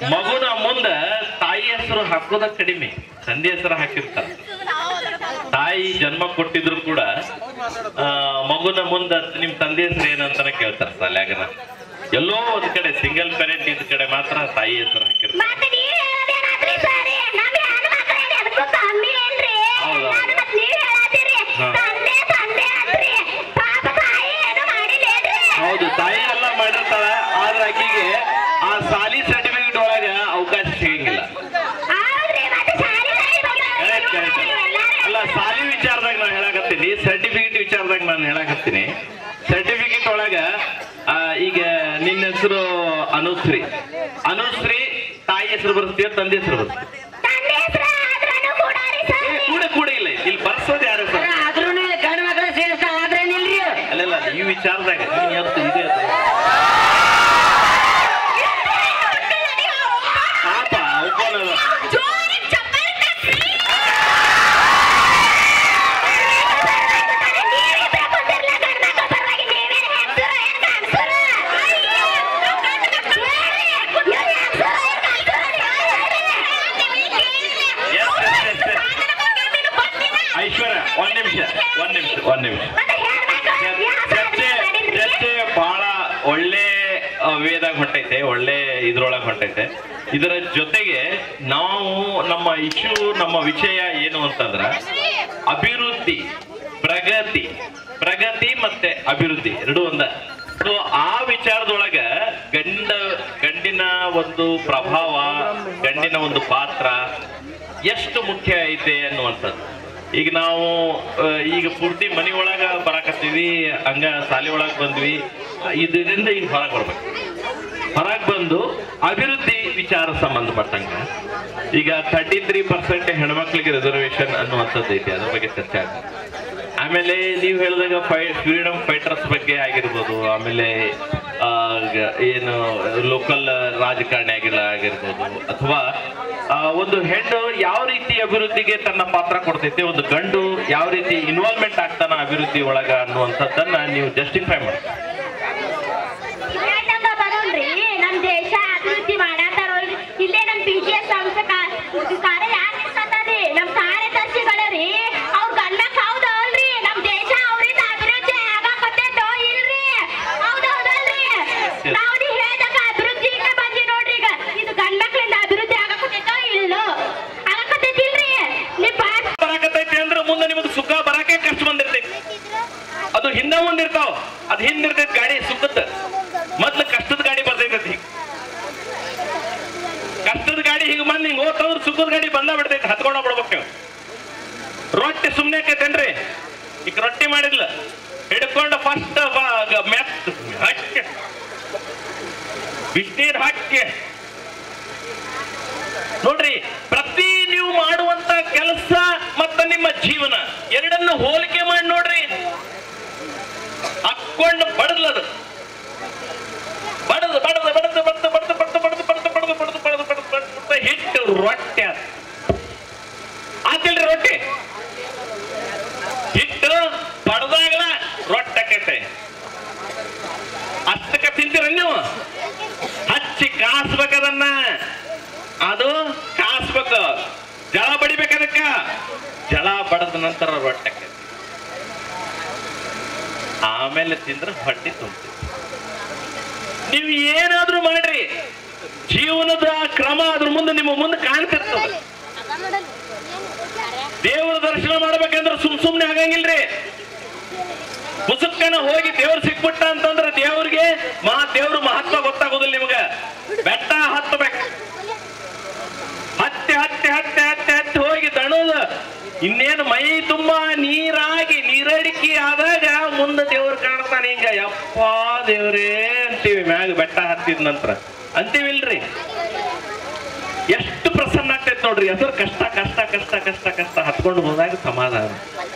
ಮಗುನ ಮುಂದ ತಾಯಿ ಹೆಸರು ಹಾಕೋದ ಕಡಿಮೆ ತಂದೆ ಹೆಸರು ಹಾಕಿರ್ತಾರೆ ತಾಯಿ ಜನ್ಮ ಕೊಟ್ಟಿದ್ರು ಕೂಡ ಆ, ಮಗುನ ಮುಂದ ನಿಮ್ ತಂದೆ ಹೆಸರು ಏನಂತಾನೆ ಕೇಳ್ತಾರ ಸಾಲ್ಯಾಗನ ಎಲ್ಲೋ ಒಂದ್ ಕಡೆ ಸಿಂಗಲ್ ಪೇರೆಂಟ್ ಇದ್ ಕಡೆ ಮಾತ್ರ ತಾಯಿ ಹೆಸರು ಹಾಕಿರ್ತಾರೆ ಮತ್ತೆ ನೀವ್ ಹೇಳೋದೇನಾದ್ರಿ ಸರಿ ನಮ್ ಹೆಣ್ಮಕ್ಳಿಗೆ ಅದಕ್ಕೂ ಕಮ್ಮಿ ಏನ್ರಿ ಹೌದು. ನಾನು ಮತ್ತ್ ನೀವ್ ಹೇಳತ್ತೀರಿ ಹಾ. ತಂದೆ ತಂದೆ ಅಂತ್ರಿ ಪಾಪ ತಾಯಿ ಏನು ಮಾಡಿಲ್ಲೇನ್ರಿ ಹೌದು ತಾಯಿ ಎಲ್ಲ ಮಾಡಿರ್ತಾಳ ಆದ್ರ ಆಕಿಗೆ ಆ ಸಾಲಿ ಸರ್ಟಿಫಿಕೇಟ್ ಒಳಗ ಅವಕಾಶ ಸಿಗಂಗಿಲ್ಲ ಹೌದ್ರಿ ಮತ್ತೆ ಶಾಲೆ ಕರೆಕ್ಟ್ ಕರೆಕ್ಟ್ ಅಲ್ಲ ಸಾಲಿ ವಿಚಾರದಾಗ ನಾನು ಹೇಳಕತ್ತೀನಿ ಸರ್ಟಿಫಿಕೇಟ್ ವಿಚಾರದಾಗ ನಾನು ಹೇಳಕತ್ತೀನಿ ಸರ್ಟಿಫಿಕೇಟ್ ಒಳಗ ಆ, ಈಗ ನಿನ್ನ ಹೆಸರು ಅನುಶ್ರೀ ಅನುಶ್ರೀ ತಾಯಿ ಹೆಸರು ಬರುತ್ತೆ ತಂದೆ ಹೆಸರು ಬರುತ್ತೆ ತಂದೆ ಹೆಸರು ಆದ್ರೂನು ಕೂಡ ರೀ ಏ, ಸರಿ ಕೂಡ ಕೂಡ ಇಲ್ಲ ಇಲ್ಲಿ ಬರ್ಸೋದು ಯಾರು ಸರ್ ಆದ್ರೂ ಗಂಡ ಮಕ್ಕಳ ಸೇರಿಸ್ತಾ ಆದ್ರೇನಿಲ್ರಿ ಅಲ್ಲೆಲ್ಲ ಈ ವಿಚಾರದಾಗ ನೀನ್ ಯಾವತ್ತು ಇದೆ ಅದು. ಪಾಪ ಅವಕೋನದ ಜೋರಾಗಿ ಚಪ್ಪಾಳೆ ತಟ್ರಿ. ನೀವಿಬ್ರೇ ಕೂತಿರ್ಲ ಗಂಡ್ ಮಕ್ಳ ಪರವಾಗಿ ನೀವೇನ್ ಹೆಂಗ್ಸ್ರು ಏನ್ ಗಂಡ್ಸ್ರು? ಅಯ್ಯೋ, ಗಂಡ್ ಮಕ್ಳು ಹೇಳ್ರಿ. ಇವ್ರ್ ಹೆಂಗ್ಸ್ರು ಏನ್ ಗಂಡ್ಸ್ರು? ನೀವು ಹೇಳ್ರಿ. Yes yes yes yes Aishwarya ಒಂದ್ ನಿಮಿಷ ಒಂದ್ ನಿಮಿಷ ಒಂದ್ ನಿಮಿಷ ಮತ್ತೆ ಹೇಳ್ಬೇಕು. ಯಾವ ಚರ್ಚೆ ಸಾಧನೆ ಮಾಡಿದ್ರಿ? ಚರ್ಚೆ ಬಹಳ ಒಳ್ಳೆ ಆ, ವೇದಾಗ ಹೊಂಟೈತೆ ಒಳ್ಳೆ ಇದ್ರೊಳಗೆ ಹೊಂಟೈತೆ ಇದರ ಜೊತೆಗೆ ನಾವು ನಮ್ಮ ಇಶ್ಯೂ ನಮ್ಮ ವಿಷಯ ಏನು ಅಂತಂದ್ರ ಅಭಿವೃದ್ಧಿ ಪ್ರಗತಿ ಪ್ರಗತಿ ಮತ್ತೆ ಅಭಿವೃದ್ಧಿ ಎರಡು ಒಂದ ಸೊ ಆ ವಿಚಾರದೊಳಗ ಗಂಡ ಗಂಡಿನ ಒಂದು ಪ್ರಭಾವ ಗಂಡಿನ ಒಂದು ಪಾತ್ರ ಎಷ್ಟು ಮುಖ್ಯ ಐತೆ ಅನ್ನುವಂಥದ್ದು ಈಗ ನಾವು ಆ, ಈಗ ಪೂರ್ತಿ ಮನಿ ಒಳಗ ಬರಾಕತ್ತೀವಿ ಹಂಗ ಸಾಲಿ ಒಳಗ್ ಬಂದ್ವಿ ಇದರಿಂದ ಈಗ ಹೊರಗೆ ಬರ್ಬೇಕು ಹೊರಗೆ ಬಂದು ಅಭಿವೃದ್ಧಿ ವಿಚಾರ ಸಂಬಂಧಪಟ್ಟಂಗ ಈಗ ತರ್ಟಿ ತ್ರೀ ಪರ್ಸೆಂಟ್ ಹೆಣ್ಮಕ್ಳಿಗೆ ರಿಸರ್ವೇಶನ್ ಅನ್ನುವಂಥದ್ದು ಐತಿ ಅದ್ರ ಬಗ್ಗೆ ಚರ್ಚೆ ಆಗ್ತದೆ ಆಮೇಲೆ ನೀವು ಹೇಳಿದಾಗ ಫೈ ಫ್ರೀಡಮ್ ಫೈಟರ್ಸ್ ಬಗ್ಗೆ ಆಗಿರ್ಬೋದು ಆಮೇಲೆ ಆ, ಗ- ಏನು ಲೋಕಲ್ ರಾಜಕಾರಣಿ ಆಗಿಲ್ಲ ಆಗಿರ್ಬೋದು ಅಥವಾ ಆ, ಒಂದು ಹೆಣ್ಣು ಯಾವ ರೀತಿ ಅಭಿವೃದ್ಧಿಗೆ ತನ್ನ ಪಾತ್ರ ಕೊಡ್ತೈತೆ ಒಂದು ಗಂಡು ಯಾವ ರೀತಿ ಇನ್ವಾಲ್ವ್ಮೆಂಟ್ ಆಗ್ತಾನ ಅಭಿವೃದ್ಧಿ ಒಳಗ ಅನ್ನುವಂಥದ್ದನ್ನ ನೀವು ಜಸ್ಟಿಫೈ ಮಾಡಿ ಹೇಳ್ದಂಗ ಬರೋಣ್ರಿ ನಮ್ ದೇಶ ಅಭಿವೃದ್ಧಿ ಮಾಡಾತಾರೋ ಇಲ್ಲೇ ನಮ್ ಪಿ ಜಿ ಎಸ್ ಸಂಸ್ಥೆ ಕಾ- ಕಾರ್ಯ ಯಾಕೆ ನಿಲ್ಸತ್ತಾರ್ರಿ? ನಮ್ ಕಾರ್ಯದರ್ಶಿಗಳರಿ ಅವ್ರ ಗಂಡಕ್ ಹೌದು ಅಲ್ರಿ ನಮ್ ದೇಶ ಅವ್ರಿಂದ ಅಭಿವೃದ್ಧಿ ಆಗಾಕತ್ತೈತೋ ಇಲ್ರಿ ಹೌದು ಹೌದಲ್ರಿ ನಾವ್ ನೀವ್ ಹೇಳ್ದಂಗ ಅಭಿವೃದ್ಧಿಗೆ ಬಂದಿ ನೋಡ್ರಿ ಈಗ ಇದು ಗಂಡ್ ಮಕ್ಳಿಂದ ಅಭಿವೃದ್ಧಿ ಆಗಾಕತ್ತೈತೋ ಇಲ್ಲೋ ಆಗಾಕತ್ತೈತಿಲ್ರಿ ನಿಮ್ ಪಾಸ್ ಬರಾಕತ್ತೈತಿ ಅಂದ್ರೆ ಮುಂದೆ ನಿಮಗೆ ಸುಖ ಬರಾಕೆ ಕಷ್ಟ ಬಂದಿರ್ತೈತಿ ಅದು ಹಿಂದ ಮುಂದಿರ್ತಾವ ಅದ್ ಹಿಂದಿರ್ತೈತಿ ಗಾಡಿ ಸುಖದ ಮೊದ್ಲು ಕಷ್ಟದ ಗಾಡಿ ಬರ್ತೈತಿ ಕಷ್ಟದ ಗಾಡಿ ಹಿಂಗ್ ಬಂದ್ ಹಿಂಗ್ ಹೋಗ್ತಂದ್ರ ಸುಖದ ಗಾಡಿ ಬಂದ ಬಿಡ್ತೈತಿ ಹತ್ಕೊಂಡ ಬಿಡ್ಬೇಕು ನೀವು ರೊಟ್ಟಿ ಸುಮ್ನೆ ಆಕೈತೇನ್ರಿ ಈಗ ರೊಟ್ಟಿ ಮಾಡಿದ್ಲ ಹಿಡ್ಕೊಂಡು ಫಸ್ಟ್ ಮೆತ್ ಹಕ್ಕೆ ಬಿಸಿನೀರ್ ಹಾಕಿ ನೋಡ್ರಿ ಪ್ರತಿ ನೀವು ಮಾಡುವಂತ ಕೆಲಸ ಮತ್ತು ನಿಮ್ಮ ಜೀವನ ಎರಡನ್ನು ಹೋಲಿಕೆ ಮಾಡಿ ನೋಡ್ರಿ ಹಾಕೊಂಡು ಬಡದ್ಲದು ಬಡದು ಬಡದು ಬಡದು ಬಡದು ಬಡದು ಬಡದು ಬಡದು ಬಡದು ಬಡದು ಬಡದು ಬಡದು ಬಡದು ಬಡದು ಹಿಟ್ಟು ರೊಟ್ಟೆ ಆತ್. ಆತಿಲ್ರಿ ರೊಟ್ಟಿ ಹಿಟ್ಟು ಬಡದಾಗಲ ರೊಟ್ಟಿ ಆಕೈತೆ ಅಷ್ಟಕ್ಕೆ ತಿಂತೀರ ನೀವು ಹಚ್ಚಿ ಕಾಸ್ಬೇಕದನ್ನ ಅದು ಕಾಸ್ಬೇಕು ಜಳ ಬಡಿಬೇಕು ಅದಕ್ಕ ಜಳ ಬಡದ ನಂತರ ರೊಟ್ಟೆ ಆಕೈತಿ. ಆಮೇಲೆ ತಿಂದ್ರೆ ಹೊಟ್ಟೆ ತುಂಬ್ತೈತಿ ನೀವು ಏನಾದ್ರೂ ಮಾಡ್ರಿ ಜೀವನದ ಕ್ರಮ ಅದ್ರ ಮುಂದೆ ನಿಮ್ಮ ಮುಂದೆ ಕಾಣ್ತಿರ್ತದ ದೇವರ ದರ್ಶನ ಮಾಡ್ಬೇಕಂದ್ರೆ ಸುಮ್ ಸುಮ್ನೆ ಆಗಂಗಿಲ್ರಿ ಮುಸುಕ್ಕನ ಹೋಗಿ ದೇವ್ರು ಸಿಕ್ಬಿಟ್ಟ ಅಂತಂದ್ರೆ ದೇವ್ರಿಗೆ ಮಹಾ ದೇವ್ರ ಮಹತ್ವ ಗೊತ್ತಾಗೋದಿಲ್ಲ ನಿಮ್ಗ ಬೆಟ್ಟ ಹತ್ತಬೇಕು ಹತ್ತಿ ಹತ್ತಿ ಹತ್ತಿ ಹತ್ತಿ ಹತ್ತಿ ಹೋಗಿ ದಣದ ಇನ್ನೇನು ಮೈ ತುಂಬಾ ನೀರಾಗಿ ನೀರಡಿಕೆ ಆದಾಗ ಮುಂದೆ ದೇವ್ರು ಕಾಣ್ತಾನೆ ಹಿಂಗ ಯಪ್ಪ ದೇವ್ರೇ ಅಂತೀವಿ ಮ್ಯಾಗ ಬೆಟ್ಟ ಹತ್ತಿದ ನಂತರ ಅಂತೀವಿಲ್ರಿ ಎಷ್ಟು ಪ್ರಸನ್ನ ಆಗ್ತೈತೆ ನೋಡ್ರಿ ಅದ್ರ ಕಷ್ಟ ಕಷ್ಟ ಕಷ್ಟ ಕಷ್ಟ ಕಷ್ಟ ಹತ್ಕೊಂಡು ಹೋದಾಗ ಸಮಾಧಾನ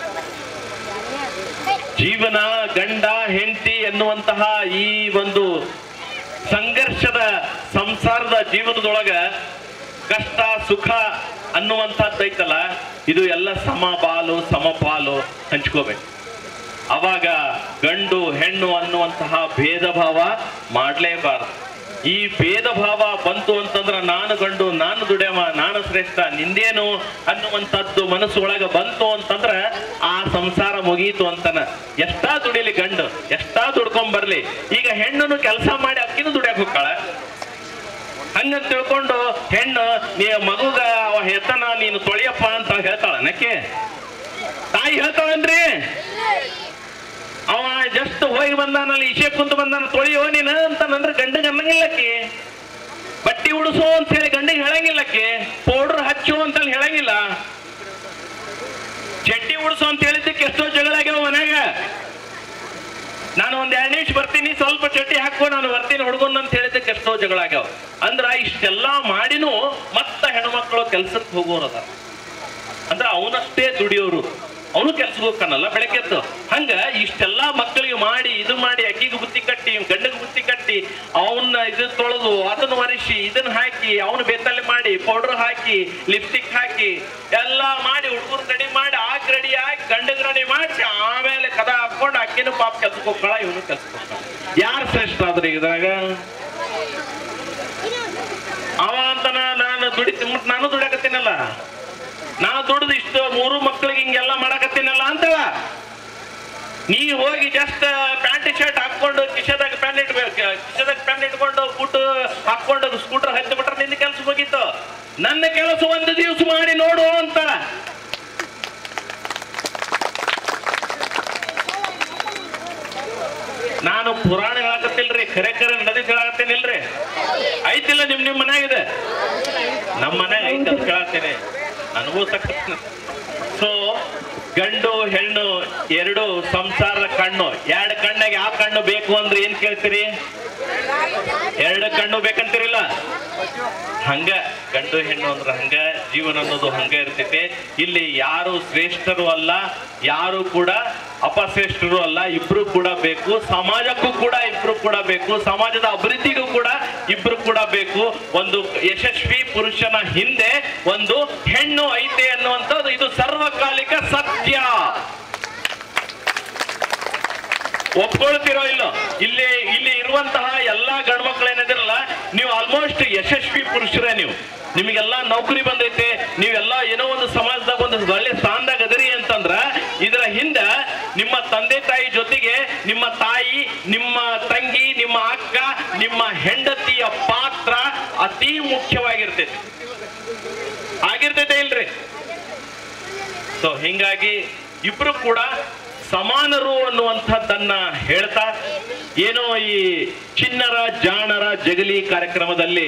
ಜೀವನ ಗಂಡ ಹೆಂಡತಿ ಎನ್ನುವಂತಹ ಈ ಒಂದು ಸಂಘರ್ಷದ ಸಂಸಾರದ ಜೀವನದೊಳಗ ಕಷ್ಟ ಸುಖ ಅನ್ನುವಂಥದ್ದೈತಲ್ಲ ಇದು ಎಲ್ಲ ಸಮಬಾಲು ಸಮಪಾಲು ಹಂಚ್ಕೋಬೇಕು ಅವಾಗ ಗಂಡು ಹೆಣ್ಣು ಅನ್ನುವಂತಹ ಭೇದ ಭಾವ ಮಾಡಲೇಬಾರದು ಈ ಭೇದ ಭಾವ ಬಂತು ಅಂತಂದ್ರ ನಾನು ಗಂಡು ನಾನು ದುಡ್ಯಮ ನಾನು ಶ್ರೇಷ್ಠ ನಿಂದೇನು ಅನ್ನುವಂಥದ್ದು ಮನಸ್ಸು ಒಳಗ ಬಂತು ಅಂತಂದ್ರ ಆ ಸಂಸಾರ ಮುಗೀತು ಅಂತನ ಎಷ್ಟಾ ದುಡಿಲಿ ಗಂಡು ಎಷ್ಟಾ ದುಡ್ಕೊಂಡ್ ಬರ್ಲಿ ಈಗ ಹೆಣ್ಣನ್ನು ಕೆಲಸ ಮಾಡಿ ಅಕ್ಕಿನೂ ದುಡಿಯಕ್ ಹೋಗ್ತಾಳ ಹಂಗ ತಿಳ್ಕೊಂಡು ಹೆಣ್ಣು ನೀ ಮಗುಗ ಅವ ಹೆತ್ತನ ನೀನು ತೊಳೆಯಪ್ಪ ಅಂತ ಹೇಳ್ತಾಳ ನಕ್ಕೆ ತಾಯಿ ಹೇಳ್ತಾಳನ್ರಿ ಅವ ಜಸ್ಟ್ ಹೋಗಿ ಬಂದಾನಲ್ಲಿ ಇಶೆ ಕುಂತು ಬಂದಾನ ತೊಳೆಯೋ ನೀನು ಅಂತ ನಂದ್ರೆ ಗಂಡಗೆ ಅನ್ನಂಗಿಲ್ಲಕ್ಕೆ ಬಟ್ಟಿ ಉಡಿಸು ಅಂತ ಹೇಳಿ ಗಂಡಿಗೆ ಹೇಳಂಗಿಲ್ಲಕ್ಕೆ ಪೌಡರ್ ಹಚ್ಚು ಅಂತ ಹೇಳಿ ಹೇಳಂಗಿಲ್ಲ ಚಡ್ಡಿ ಉಡಿಸು ಅಂತ ಹೇಳಿದ್ದಕ್ಕೆ ಎಷ್ಟೋ ಜಗಳ ಆಗ್ಯಾವ ಮನ್ಯಾಗ ನಾನು ಒಂದ್ ಎರಡ್ ನಿಮಿಷ ಬರ್ತೀನಿ ಸ್ವಲ್ಪ ಚಡ್ಡಿ ಹಾಕೋ ನಾನು ಬರ್ತೀನಿ ಹುಡುಗನ್ ಅಂತ ಹೇಳಿದ್ದಕ್ಕೆ ಎಷ್ಟೋ ಜಗಳ ಆಗ್ಯಾವ ಅಂದ್ರ ಇಷ್ಟೆಲ್ಲಾ ಮಾಡಿನೂ ಮತ್ತ ಹೆಣ್ಮಕ್ಳು ಕೆಲ್ಸಕ್ಕೆ ಹೋಗೋರದ ಅಂದ್ರ ಅವನಷ್ಟೇ ದುಡಿಯೋರು ಅವನು ಕೆಲ್ಸಕ್ಕೆ ಹೋಗ್ತಾನಲ್ಲ ಬೆಳಗ್ಗೆದ್ದು ಹಂಗ ಇಷ್ಟೆಲ್ಲಾ ಮಕ್ಕಳಿಗೆ ಮಾಡಿ ಇದು ಮಾಡಿ ಅಕ್ಕಿಗೆ ಬುತ್ತಿ ಕಟ್ಟಿ ಗಂಡಗೆ ಬುತ್ತಿ ಕಟ್ಟಿ ಅವನ್ನ ಇದು ತೊಳೆದು ಅದನ್ನ ಒರೆಸಿ ಇದನ್ನ ಹಾಕಿ ಅವನು ಬೇತಲ್ಲಿ ಮಾಡಿ ಪೌಡರ್ ಹಾಕಿ ಲಿಪ್ಸ್ಟಿಕ್ ಹಾಕಿ ಎಲ್ಲಾ ಮಾಡಿ ಹುಡುಗರು ರೆಡಿ ಮಾಡಿ ಆಕ್ ರೆಡಿ ಆಗಿ ಗಂಡಗ್ ರೆಡಿ ಮಾಡಿಸಿ ಆಮೇಲೆ ಕದ ಹಾಕೊಂಡು ಅಕ್ಕಿನೂ ಪಾಪ ಕೆಲ್ಸಕ್ಕೆ ಹೋಗ್ತಾಳ ಇವನು ಕೆಲ್ಸಕ್ಕೆ ಹೋಗ್ತಾಳ ಯಾರು ಶ್ರೇಷ್ಠ ಆದ್ರಿ ಇದ್ರಾಗ ಅವ ಅಂತನ ನಾನು ದುಡಿ ಮತ್ ನಾನು ದುಡಿಯಾಕತ್ತೀನಲ್ಲ ನಾ ದುಡ್ದು ಇಷ್ಟು ಮೂರು ಮಕ್ಕಳಿಗೆ ಹಿಂಗೆಲ್ಲ ಮಾಡಕತ್ತೀನಲ್ಲ ಅಂತವ ನೀ ಹೋಗಿ ಜಸ್ಟ್ ಪ್ಯಾಂಟ್ ಶರ್ಟ್ ಹಾಕೊಂಡು ಕಿಶದಾಗ ಪ್ಯಾಂಟ್ ಇಟ್ಬೇಕು ಕಿಶದಾಗ ಪ್ಯಾಂಟ್ ಇಟ್ಕೊಂಡು ಬೂಟ್ ಹಾಕೊಂಡು ಸ್ಕೂಟರ್ ಹತ್ತಿ ಬಿಟ್ರೆ ನಿನ್ನ ಕೆಲಸ ಹೋಗಿತ್ತು ನನ್ನ ಕೆಲಸ ಒಂದು ದಿವಸ ಮಾಡಿ ನೋಡು ಅಂತಾಳ ನಾನು ಪುರಾಣ ಹೇಳಕತ್ತಿಲ್ರಿ ಖರೆ ಖರೆ ನದಿ ಹೇಳಕತ್ತೇನಿಲ್ರಿ ಐತಿಲ್ಲ ನಿಮ್ ನಿಮ್ ಮನ್ಯಾಗಿದೆ ನಮ್ಮ ಮನ್ಯಾಗ ಐತೆ ಅಂತ ಕೇಳತ್ತೇನೆ ಅನುಭವಿಸಕ ಸೊ ಗಂಡು ಹೆಣ್ಣು ಎರಡು ಸಂಸಾರದ ಕಣ್ಣು ಎರಡು ಕಣ್ಣಾಗ ಯಾವ ಕಣ್ಣು ಬೇಕು ಅಂದ್ರೆ ಏನ್ ಕೇಳ್ತೀರಿ ಎರಡು ಕಣ್ಣು ಬೇಕಂತೀರಿಲ್ಲ ಹಂಗ ಗಂಡು ಹೆಣ್ಣು ಅಂದ್ರೆ ಹಂಗ ಜೀವನ ಅನ್ನೋದು ಹಂಗ ಇರ್ತೈತೆ ಇಲ್ಲಿ ಯಾರು ಶ್ರೇಷ್ಠರು ಅಲ್ಲ ಯಾರು ಕೂಡ ಅಪಶ್ರೇಷ್ಠರು ಅಲ್ಲ ಇಬ್ರು ಕೂಡ ಬೇಕು ಸಮಾಜಕ್ಕೂ ಕೂಡ ಇಬ್ರು ಕೂಡ ಬೇಕು ಸಮಾಜದ ಅಭಿವೃದ್ಧಿಗೂ ಕೂಡ ಇಬ್ರು ಕೂಡ ಬೇಕು ಒಂದು ಯಶಸ್ವಿ ಪುರುಷನ ಹಿಂದೆ ಒಂದು ಹೆಣ್ಣು ಐತೆ ಅನ್ನುವಂಥದ್ದು ಇದು ಸರ್ವಕಾಲಿಕ ಸತ್ಯ ಒಪ್ಕೊಳ್ತಿರೋ ಇಲ್ಲೋ ಇಲ್ಲಿ ಇಲ್ಲಿ ಇರುವಂತಹ ಎಲ್ಲಾ ಗಂಡ್ಮಕ್ಳು ಏನಿದಿರಲ್ಲ ನೀವು ಆಲ್ಮೋಸ್ಟ್ ಯಶಸ್ವಿ ಪುರುಷರೇ ನೀವು ನಿಮಗೆಲ್ಲ ನೌಕರಿ ಬಂದೈತೆ ನೀವೆಲ್ಲ ಏನೋ ಒಂದು ಸಮಾಜದಾಗ ಒಂದು ಒಳ್ಳೆ ಸ್ಥಾನದಾಗ ಅದರಿ ಅಂತಂದ್ರ ಇದರ ಹಿಂದ ನಿಮ್ಮ ತಂದೆ ತಾಯಿ ಜೊತೆಗೆ ನಿಮ್ಮ ತಾಯಿ ನಿಮ್ಮ ತಂಗಿ ನಿಮ್ಮ ಅಕ್ಕ ನಿಮ್ಮ ಹೆಂಡತಿಯ ಪಾತ್ರ ಅತಿ ಮುಖ್ಯವಾಗಿರ್ತೈತಿ ಆಗಿರ್ತೈತೆ ಇಲ್ರಿ ಸೊ ಹಿಂಗಾಗಿ ಇಬ್ರು ಕೂಡ ಸಮಾನರು ಅನ್ನುವಂಥದ್ದನ್ನ ಹೇಳ್ತಾ ಏನೋ ಈ ಚಿನ್ನರ ಜಾಣರ ಜಗಲಿ ಕಾರ್ಯಕ್ರಮದಲ್ಲಿ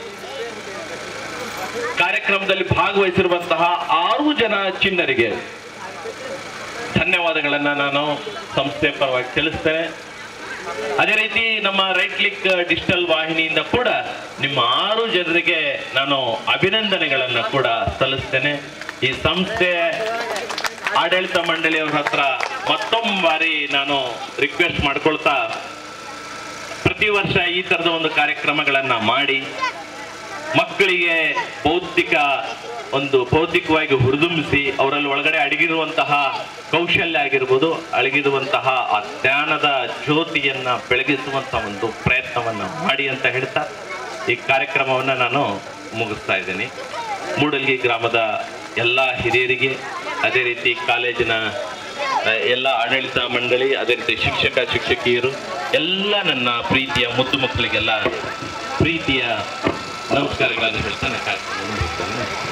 ಕಾರ್ಯಕ್ರಮದಲ್ಲಿ ಭಾಗವಹಿಸಿರುವಂತಹ ಆರು ಜನ ಚಿನ್ನರಿಗೆ ಧನ್ಯವಾದಗಳನ್ನ ನಾನು ಸಂಸ್ಥೆ ಪರವಾಗಿ ತಿಳಿಸ್ತೇನೆ ಅದೇ ರೀತಿ ನಮ್ಮ ರೈಟ್ ಕ್ಲಿಕ್ ಡಿಜಿಟಲ್ ವಾಹಿನಿಯಿಂದ ಕೂಡ ನಿಮ್ಮ ಆರು ಜನರಿಗೆ ನಾನು ಅಭಿನಂದನೆಗಳನ್ನ ಕೂಡ ಸಲ್ಲಿಸ್ತೇನೆ ಈ ಸಂಸ್ಥೆ ಆಡಳಿತ ಮಂಡಳಿಯವರ ಹತ್ರ ಮತ್ತೊಮ್ಮೆ ಬಾರಿ ನಾನು ರಿಕ್ವೆಸ್ಟ್ ಮಾಡ್ಕೊಳ್ತಾ ಪ್ರತಿ ವರ್ಷ ಈ ತರದ ಒಂದು ಕಾರ್ಯಕ್ರಮಗಳನ್ನ ಮಾಡಿ ಮಕ್ಕಳಿಗೆ ಬೌದ್ಧಿಕ ಒಂದು ಬೌದ್ಧಿಕವಾಗಿ ಹುರಿದುಂಬಿಸಿ ಅವರಲ್ಲಿ ಒಳಗಡೆ ಅಡಗಿರುವಂತಹ ಕೌಶಲ್ಯ ಆಗಿರ್ಬೋದು ಅಡಗಿರುವಂತಹ ಆ ಜ್ಞಾನದ ಜ್ಯೋತಿಯನ್ನ ಬೆಳಗಿಸುವಂತ ಒಂದು ಪ್ರಯತ್ನವನ್ನ ಮಾಡಿ ಅಂತ ಹೇಳ್ತಾ ಈ ಕಾರ್ಯಕ್ರಮವನ್ನ ನಾನು ಮುಗಿಸ್ತಾ ಇದ್ದೀನಿ ಮೂಡಲ್ಗಿ ಗ್ರಾಮದ ಎಲ್ಲ ಹಿರಿಯರಿಗೆ ಅದೇ ರೀತಿ ಕಾಲೇಜಿನ ಆ, ಎಲ್ಲ ಆಡಳಿತ ಮಂಡಳಿ ಅದೇ ರೀತಿ ಶಿಕ್ಷಕ ಶಿಕ್ಷಕಿಯರು ಎಲ್ಲ ನನ್ನ ಪ್ರೀತಿಯ ಮುದ್ದು ಮಕ್ಕಳಿಗೆಲ್ಲ ಪ್ರೀತಿಯ ನಮಸ್ಕಾರಗಳನ್ನು ಹೇಳ್ತಾ ನಾನು ಕಾರ್ಯಕ್ರಮವನ್ನು ಮುಗಿಸ್ತೇನೆ